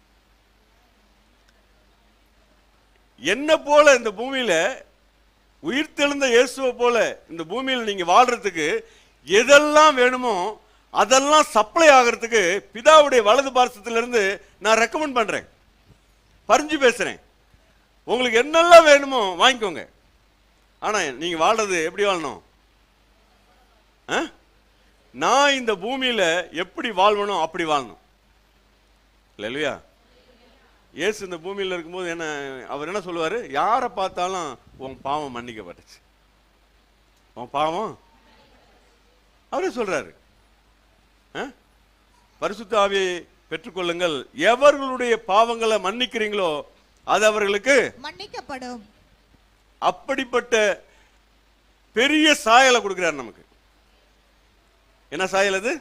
என்ன போல இந்த பூமியில உயிர்த்தெழுந்த இயேசுவை போல இந்த பூமியில் நீங்க வாழ்றதுக்கு எதெல்லாம் வேணுமோ அதெல்லாம் சப்ளை ஆகிறதுக்கு பிதாவுடைய வலது பார்சத்திலிருந்து நான் ரெக்கமெண்ட் பண்றேன் பறிஞ்சு பேசுறேன் உங்களுக்கு என்னெல்லாம் வேணுமோ வாங்கிக்கோங்க ஆனா நீங்க வாழ்றது எப்படி வாழணும் ஆ? நான் இந்த பூமியில எப்படி வாழ்வனோ அப்படி வாழணும் இல்லையா இயேசு இந்த பூமியில இருக்கும்போது என்ன அவர் என்ன சொல்லுவாரு யாரை பார்த்தாலும் உன் பாவம் மன்னிக்கப்பட்டுச்சு உன் பாவம் அவரே சொல்றாரு ஆ? பரிசுத்த ஆவியை பெற்றுக்கொள்ளுங்கள் எவர்களுடைய பாவங்களை மன்னிக்கிறீங்களோ அது அவர்களுக்கு மன்னிக்கப்படும் அப்படிப்பட்ட பெரிய சாயலை கொடுக்கிறார் நமக்கு என்ன சாயல் அது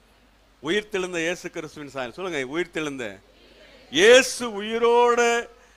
உயிர்த்தெழுந்த இயேசு கிறிஸ்துவின் சாயல் சொல்லுங்க உயிர்த்தெழுந்த இயேசு உயிரோட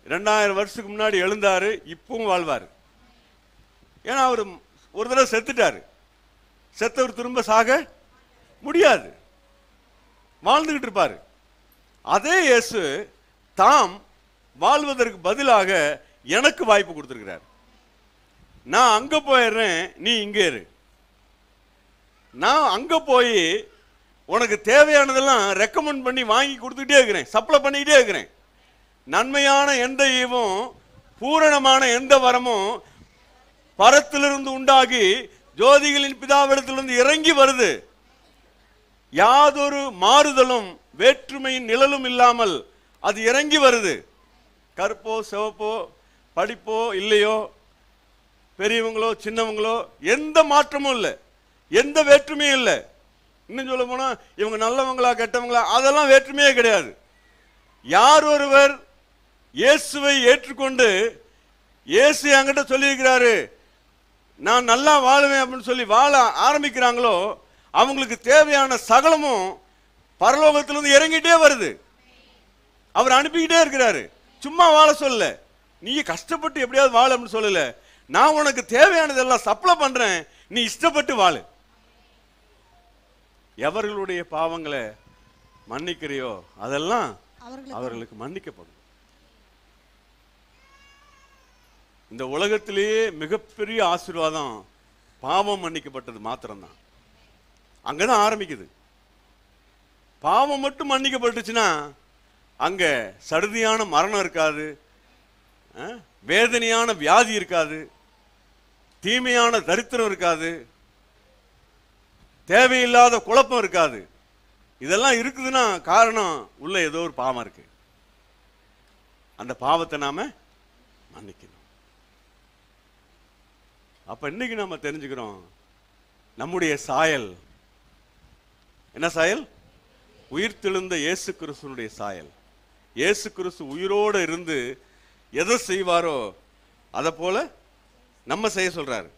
ரெண்டாயிரம் வருஷத்துக்கு முன்னாடி எழுந்தாரு இப்பவும் வாழ்வார் ஏன்னா அவர் ஒரு தடவை செத்துட்டாரு செத்தவர் திரும்ப சாக முடியாது வாழ்ந்துகிட்டு இருப்பாரு அதே இயேசு தாம் வாழ்வதற்கு பதிலாக எனக்கு வாய்ப்பு கொடுத்துருக்கிறார் நான் அங்க போயிடுறேன் நீ இங்கே இரு நான் அங்க போய் உனக்கு தேவையானதெல்லாம் ரெக்கமெண்ட் பண்ணி வாங்கி கொடுத்துக்கிட்டே இருக்கிறேன் சப்ளை பண்ணிக்கிட்டே இருக்கிறேன் நன்மையான எந்த ஈவும் பூரணமான எந்த வரமும் பரத்திலிருந்து உண்டாகி ஜோதிகளின் பிதாவிடத்திலிருந்து இறங்கி வருது யாதொரு மாறுதலும் வேற்றுமையின் நிழலும் இல்லாமல் அது இறங்கி வருது கருப்போ சிவப்போ படிப்போ இல்லையோ பெரியவங்களோ சின்னவங்களோ எந்த மாற்றமும் இல்லை எந்த வேற்றுமையும் இல்லை இன்னும் சொல்ல போனா இவங்க நல்லவங்களா கெட்டவங்களா அதெல்லாம் வேற்றுமையே கிடையாது யார் ஒருவர் இயேசுவை ஏற்றுக்கொண்டு இயேசு என்கிட்ட சொல்லியிருக்கிறாரு நான் நல்லா வாழுவேன் அப்படின்னு சொல்லி வாழ ஆரம்பிக்கிறாங்களோ அவங்களுக்கு தேவையான சகலமும் பரலோகத்திலிருந்து இறங்கிட்டே வருது அவர் அனுப்பிக்கிட்டே இருக்கிறாரு சும்மா வாழ சொல்லல நீ கஷ்டப்பட்டு எப்படியாவது வாழ அப்படின்னு சொல்லல நான் உனக்கு தேவையானதெல்லாம் சப்ளை பண்றேன் நீ இஷ்டப்பட்டு வாழு எவர்களுடைய பாவங்களை மன்னிக்கிறியோ அதெல்லாம் அவர்களுக்கு அவர்களுக்கு மன்னிக்கப்படும் இந்த உலகத்திலேயே மிகப்பெரிய ஆசீர்வாதம் பாவம் மன்னிக்கப்பட்டது மாத்திரம்தான் அங்கதான் ஆரம்பிக்குது பாவம் மட்டும் மன்னிக்கப்பட்டுச்சுன்னா அங்க சடுதியான மரணம் இருக்காது அஹ், வேதனையான வியாதி இருக்காது தீமையான தரித்திரம் இருக்காது தேவையில்லாத குழப்பம் இருக்காது இதெல்லாம் இருக்குதுன்னா காரணம் உள்ள ஏதோ ஒரு பாவம் இருக்கு அந்த பாவத்தை நாம மன்னிக்கணும் அப்ப இன்னைக்கு நாம தெரிஞ்சுக்கிறோம் நம்முடைய சாயல் என்ன சாயல் உயிர்த்தெழுந்த இயேசு கிறிஸ்துனுடைய சாயல் இயேசு கிறிஸ்து உயிரோடு இருந்து எதை செய்வாரோ அதை போல நம்ம செய்ய சொல்றாரு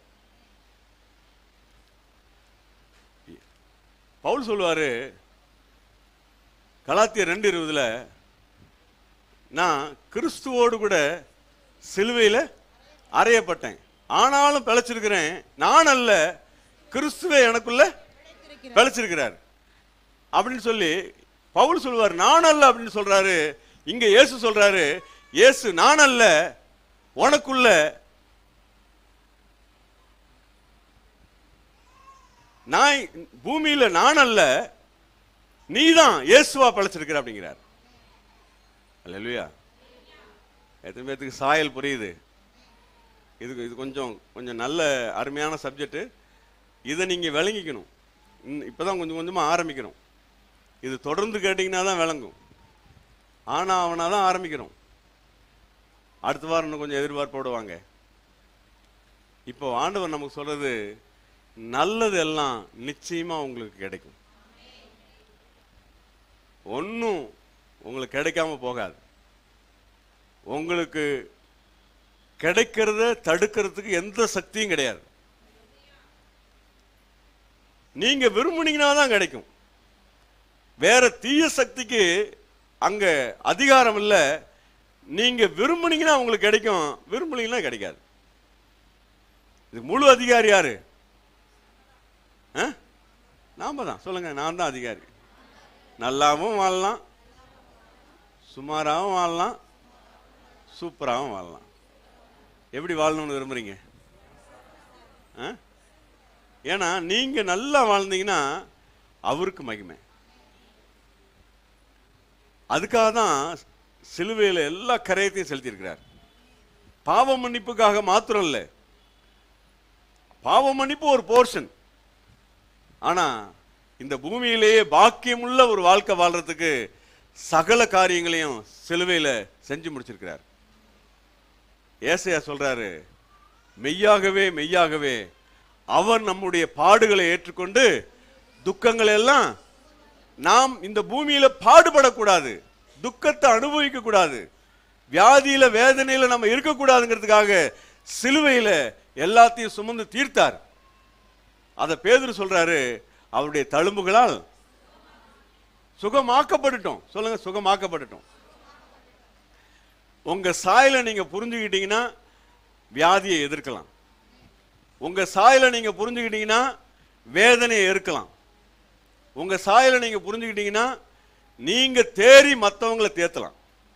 பவுல் சொல்லுவாரு கலாத்தியர் ரெண்டு இருபதுல நான் கிறிஸ்துவோடு கூட சிலுவையில் அறையப்பட்டேன் ஆனாலும் பிழைச்சிருக்கிறேன் நான் அல்ல கிறிஸ்துவே எனக்குள்ள பிழைச்சிருக்கிறார் அப்படின்னு சொல்லி பவுல் சொல்லுவார் நான் அல்ல அப்படின்னு சொல்றாரு இங்க இயேசு சொல்றாரு இயேசு நான் அல்ல உனக்குள்ள நான் பூமியில நான் அல்ல நீதான் இயேசுவா பழைச்சிருக்கிற அப்படிங்கிறார் அல்லேலூயா எத்தனை பேத்துக்கு சாயல் புரியுது இது இது கொஞ்சம் கொஞ்சம் நல்ல அருமையான சப்ஜெக்ட் இதை நீங்க விளங்கிக்கணும் இன்னும் இப்பதான் கொஞ்சம் கொஞ்சமா ஆரம்பிக்கணும் இது தொடர்ந்து கேட்டிங்கன்னா தான் விளங்கும் ஆனா அவனா தான் ஆரம்பிக்கிறோம் அடுத்த வாரம் இன்னும் கொஞ்சம் எதிர்பார்ப்போடு வாங்க இப்போ ஆண்டவர் நமக்கு சொல்றது நல்லது எல்லாம் நிச்சயமா உங்களுக்கு கிடைக்கும் ஒன்றும் உங்களுக்கு கிடைக்காம போகாது உங்களுக்கு கிடைக்கிறத தடுக்கிறதுக்கு எந்த சக்தியும் கிடையாது நீங்க விரும்புனீங்கன்னா தான் கிடைக்கும் வேற தீய சக்திக்கு அங்க அதிகாரம் இல்ல நீங்க விரும்புனீங்கன்னா உங்களுக்கு கிடைக்கும் விரும்புனீங்கன்னா கிடைக்காது இது முழு அதிகாரி யாரு ஆ? நாம தான் சொல்லுங்க நான் தான் அதிகாரி நல்லாவும் வாழலாம் சுமாராகவும் வாழலாம் சூப்பராகவும் வாழலாம் எப்படி வாழணும்னு விரும்புறீங்க ஆ? ஏன்னா நீங்க நல்லா வாழ்ந்தீங்கன்னா அவருக்கு மகிமை அதுக்காக தான் சிலுவையில் எல்லா கரையத்தையும் செலுத்தியிருக்கிறார் பாவ மன்னிப்புக்காக மாத்திரம் இல்லை பாவ மன்னிப்பு ஒரு போர்ஷன் ஆனா இந்த பூமியிலேயே பாக்கியமுள்ள ஒரு வாழ்க்கை வாழ்றதுக்கு சகல காரியங்களையும் சிலுவையில செஞ்சு முடிச்சிருக்கிறார் ஏசையா சொல்றாரு மெய்யாகவே மெய்யாகவே அவர் நம்முடைய பாடுகளை ஏற்றுக்கொண்டு துக்கங்களை எல்லாம் நாம் இந்த பூமியில பாடுபடக்கூடாது துக்கத்தை அனுபவிக்க கூடாது வியாதியில வேதனையில நம்ம இருக்கக்கூடாதுங்கிறதுக்காக சிலுவையில எல்லாத்தையும் சுமந்து தீர்த்தார் அத பேதுரு சொல்றாரு அவருடைய தழும்புகளால் சுகமாக்கப்பட்டுட்டோம் சொல்லுங்க சுகமாக்கப்பட்டுட்டோம் உங்க சாயலை நீங்க புரிஞ்சுக்கிட்டீங்கன்னா வியாதியை எதிர்க்கலாம் உங்க சாயலை நீங்க புரிஞ்சுக்கிட்டீங்கன்னா வேதனையை எதிர்க்கலாம் உங்க சாயலை நீங்க புரிஞ்சுக்கிட்டீங்கன்னா நீங்க தேறி மற்றவங்களை தேத்தலாம்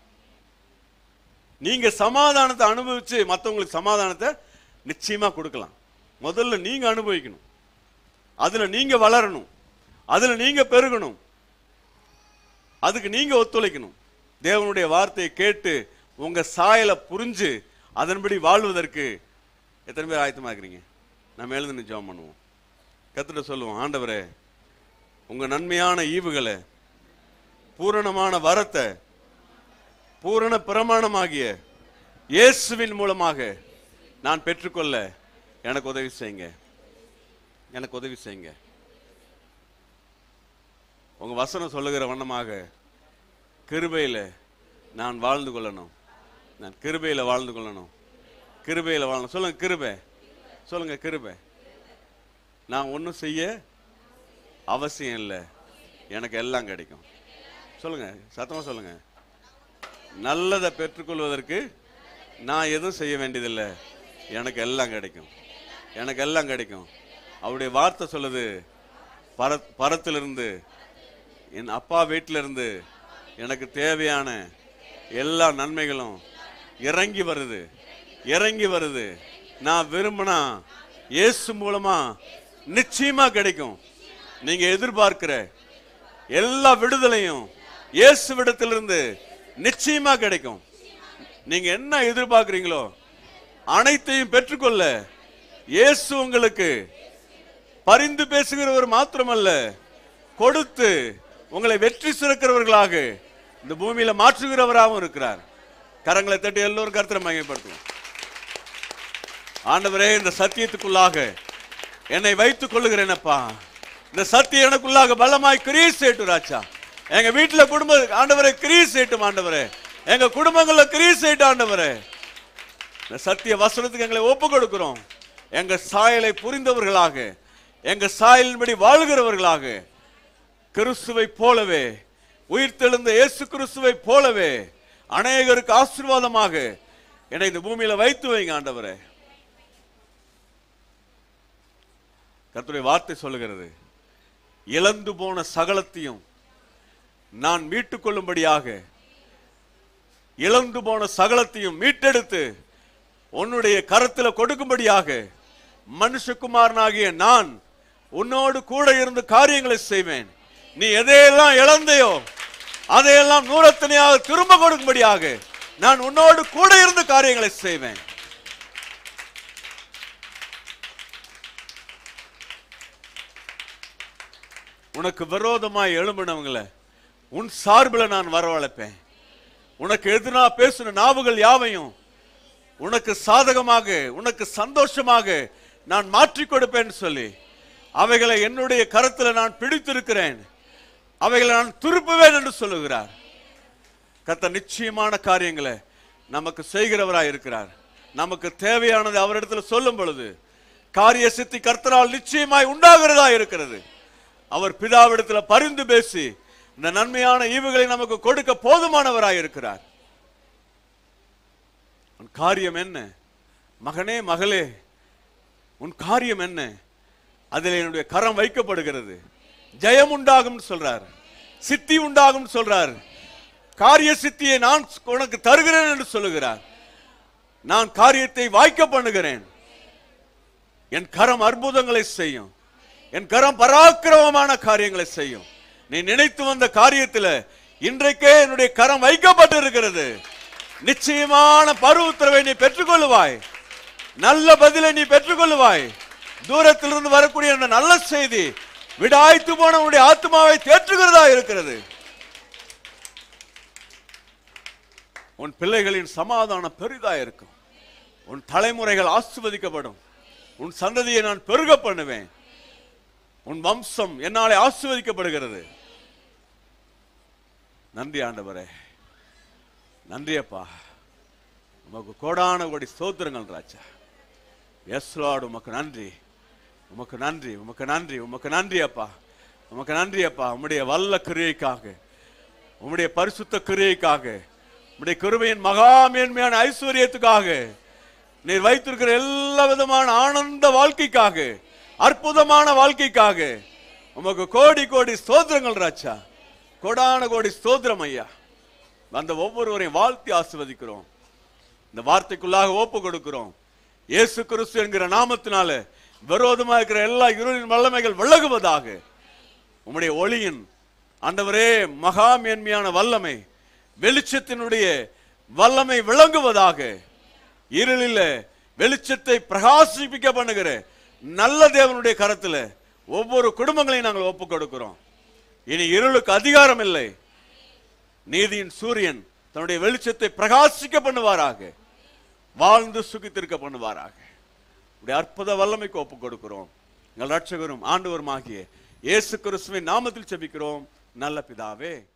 நீங்க சமாதானத்தை அனுபவிச்சு மற்றவங்களுக்கு சமாதானத்தை நிச்சயமா கொடுக்கலாம் முதல்ல நீங்க அனுபவிக்கணும் அதுல நீங்க வளரணும் அதுல நீங்க பெருகணும் அதுக்கு நீங்க ஒத்துழைக்கணும் தேவனுடைய வார்த்தையை கேட்டு உங்க சாயலை புரிஞ்சு அதன்படி வாழ்வதற்கு எத்தனை பேர் ஆயத்தமா இருக்கிறீங்க நம்ம எழுந்து ஜெபம் பண்ணுவோம் கத்துட்ட சொல்லுவோம் ஆண்டவரே உங்க நன்மையான ஈவுகளை பூரணமான வரத்தை பூரண பிரமாணமாகிய இயேசுவின் மூலமாக நான் பெற்றுக்கொள்ள எனக்கு உதவி செய்யுங்க எனக்கு உதவி செய்யுங்க உங்க வசனம் சொல்லுகிற வண்ணமாக கிருபையில நான் வாழ்ந்து கொள்ளணும் நான் கிருபையில வாழ்ந்து கொள்ளணும் கிருபையில வாழணும் சொல்லுங்க கிருபை சொல்லுங்க கிருபை நான் ஒன்றும் செய்ய அவசியம் இல்லை எனக்கு எல்லாம் கிடைக்கும் சொல்லுங்க சத்தமா சொல்லுங்க நல்லதை பெற்றுக்கொள்வதற்கு நான் எதுவும் செய்ய வேண்டியதில்லை எனக்கு எல்லாம் கிடைக்கும் எனக்கு எல்லாம் கிடைக்கும் அவருடைய வார்த்தை சொல்லுது பர பரத்திலிருந்து என் அப்பா வீட்டிலிருந்து எனக்கு தேவையான எல்லா நன்மைகளும் இறங்கி வருது இறங்கி வருது நான் விரும்பினா இயேசு மூலமா நிச்சயமா கிடைக்கும் நீங்க எதிர்பார்க்கிற எல்லா விடுதலையும் இயேசுவிடத்திலிருந்து நிச்சயமா கிடைக்கும் நீங்க என்ன எதிர்பார்க்கிறீங்களோ அனைத்தையும் பெற்றுக்கொள்ள இயேசு உங்களுக்கு பரிந்து பேசுகிறவர் மாத்திரமல்ல கொடுத்து உங்களை வெற்றி சிறக்கிறவர்களாக இந்த பூமியில மாற்றுகிறவராகவும் இருக்கிறார் கரங்களை தட்டி எல்லோரும் கருத்தை மையப்படுத்துவோம் ஆண்டவரே இந்த சத்தியத்துக்குள்ளாக என்னை வைத்துக் கொள்ளுகிறேனப்பா இந்த சத்தியம் எனக்குள்ளாக பலமாய் கிரீஸ் சேட்டு ராஜா எங்க வீட்டுல குடும்ப ஆண்டவரே கிரீஸ் சேட்டும் ஆண்டவரே எங்க குடும்பங்கள்ல கிரீஸ் சேட்டு ஆண்டவரே இந்த சத்திய வசனத்துக்கு எங்களை ஒப்பு கொடுக்கிறோம் எங்க சாயலை புரிந்தவர்களாக எங்க சாயலின்படி வாழ்கிறவர்களாக கிறிஸ்துவை போலவே உயிர்த்தெழுந்த இயேசு கிறிஸ்துவை போலவே அநேகருக்கு ஆசீர்வாதமாக என்னை இந்த பூமியில வைத்து வைங்க ஆண்டவரே கர்த்தருடைய வார்த்தை சொல்லுகிறது இழந்து போன சகலத்தையும் நான் மீட்டுக் கொள்ளும்படியாக இழந்து போன சகலத்தையும் மீட்டெடுத்து உன்னுடைய கரத்துல கொடுக்கும்படியாக மனுஷகுமாரனாகிய நான் உன்னோடு கூட இருந்து காரியங்களை செய்வேன் நீ எதையெல்லாம் இழந்தையோ அதையெல்லாம் நூறத்தனையாக திரும்ப கொடுக்கும்படியாக நான் உன்னோடு கூட இருந்து காரியங்களை செய்வேன் உனக்கு விரோதமாய் எழும்பினவங்கள உன் சார்பில் நான் வரவழைப்பேன் உனக்கு எதிரா பேசின நாவுகள் யாவையும் உனக்கு சாதகமாக உனக்கு சந்தோஷமாக நான் மாற்றிக் கொடுப்பேன்னு சொல்லி அவைகளை என்னுடைய கரத்துல நான் பிடித்திருக்கிறேன் அவைகளை நான் திருப்புவேன் என்று சொல்லுகிறார் கர்த்தர் நிச்சயமான காரியங்களை நமக்கு செய்கிறவராய் இருக்கிறார் நமக்கு தேவையானது அவரிடத்துல சொல்லும் பொழுது காரிய சித்தி கர்த்தரால் நிச்சயமாய் உண்டாகிறதா இருக்கிறது அவர் பிதாவிடத்துல பரிந்து பேசி இந்த நன்மையான ஈவுகளை நமக்கு கொடுக்க போதுமானவராய் இருக்கிறார் உன் காரியம் என்ன மகனே மகளே உன் காரியம் என்ன அதில் என்னுடைய கரம் வைக்கப்படுகிறது ஜெயம் உண்டாகும் சொல்றார் சித்தி உண்டாகும் சொல்றார் காரிய சித்தியை நான் உனக்கு தருகிறேன் என்று சொல்லுகிறார் நான் காரியத்தை வாய்க்க பண்ணுகிறேன் என் கரம் அற்புதங்களை செய்யும் என் கரம் பராக்கிரமமான காரியங்களை செய்யும் நீ நினைத்து வந்த காரியத்தில் இன்றைக்கே என்னுடைய கரம் வைக்கப்பட்டிருக்கிறது நிச்சயமான பருவத்திரவை நீ பெற்றுக்கொள்ளுவாய் நல்ல பதிலை நீ பெற்றுக்கொள்ளுவாய் தூரத்திலிருந்து வரக்கூடிய அந்த நல்ல செய்தி விடாய்த்து போன உன்னுடைய ஆத்மாவை தேற்றுகிறதா இருக்கிறது உன் பிள்ளைகளின் சமாதானம் பெரிதா இருக்கும் உன் தலைமுறைகள் ஆசிர்வதிக்கப்படும் உன் சந்ததியை நான் பெருக பண்ணுவேன் உன் வம்சம் என்னாலே ஆசிர்வதிக்கப்படுகிறது நன்றி ஆண்டவரே நன்றி அப்பா உமக்கு கோடான கோடி ஸ்தோத்திரங்கள் ராஜா எஸ் லார்ட் உமக்கு நன்றி உமக்கு நன்றி உமக்கு நன்றி உமக்கு நன்றி அப்பா உமக்கு நன்றி அப்பா உம்முடைய வல்ல கிரியைக்காக உம்முடைய பரிசுத்த கிரியைக்காக உடைய கிருபையின் மகா மேன்மையான ஐஸ்வர்யத்துக்காக நீர் வைத்திருக்கிற எல்லா விதமான ஆனந்த வாழ்க்கைக்காக அற்புதமான வாழ்க்கைக்காக உமக்கு கோடி கோடி ஸ்தோத்திரங்கள் ராஜா கோடான கோடி ஸ்தோத்திரம் ஐயா அந்த ஒவ்வொருவரையும் வாழ்த்தி ஆசிர்வதிக்கிறோம் இந்த வார்த்தைக்குள்ளாக ஒப்பு கொடுக்கிறோம் இயேசு கிறிஸ்து என்கிற நாமத்தினால விரோதமா இருக்கிற எல்லா இருளின் வல்லமைகள் விலகுவதாக உம்முடைய ஒளியின் ஆண்டவரே மகா மேன்மையான வல்லமை வெளிச்சத்தினுடைய வல்லமை விளங்குவதாக இருளில வெளிச்சத்தை பிரகாசிப்பிக்க பண்ணுகிற நல்ல தேவனுடைய கரத்துல ஒவ்வொரு குடும்பங்களையும் நாங்கள் ஒப்பு கொடுக்கிறோம் இனி இருளுக்கு அதிகாரம் இல்லை நீதியின் சூரியன் தன்னுடைய வெளிச்சத்தை பிரகாசிக்க பண்ணுவாராக வாழ்ந்து சுகித்திருக்க பண்ணுவாராக உடைய அற்புத வல்லமைக்கு ஒப்பு கொடுக்கிறோம் எங்கள் ரட்சகரும் ஆண்டவருமாகிய இயேசு கிறிஸ்துவின் நாமத்தில் செபிக்கிறோம் நல்ல பிதாவே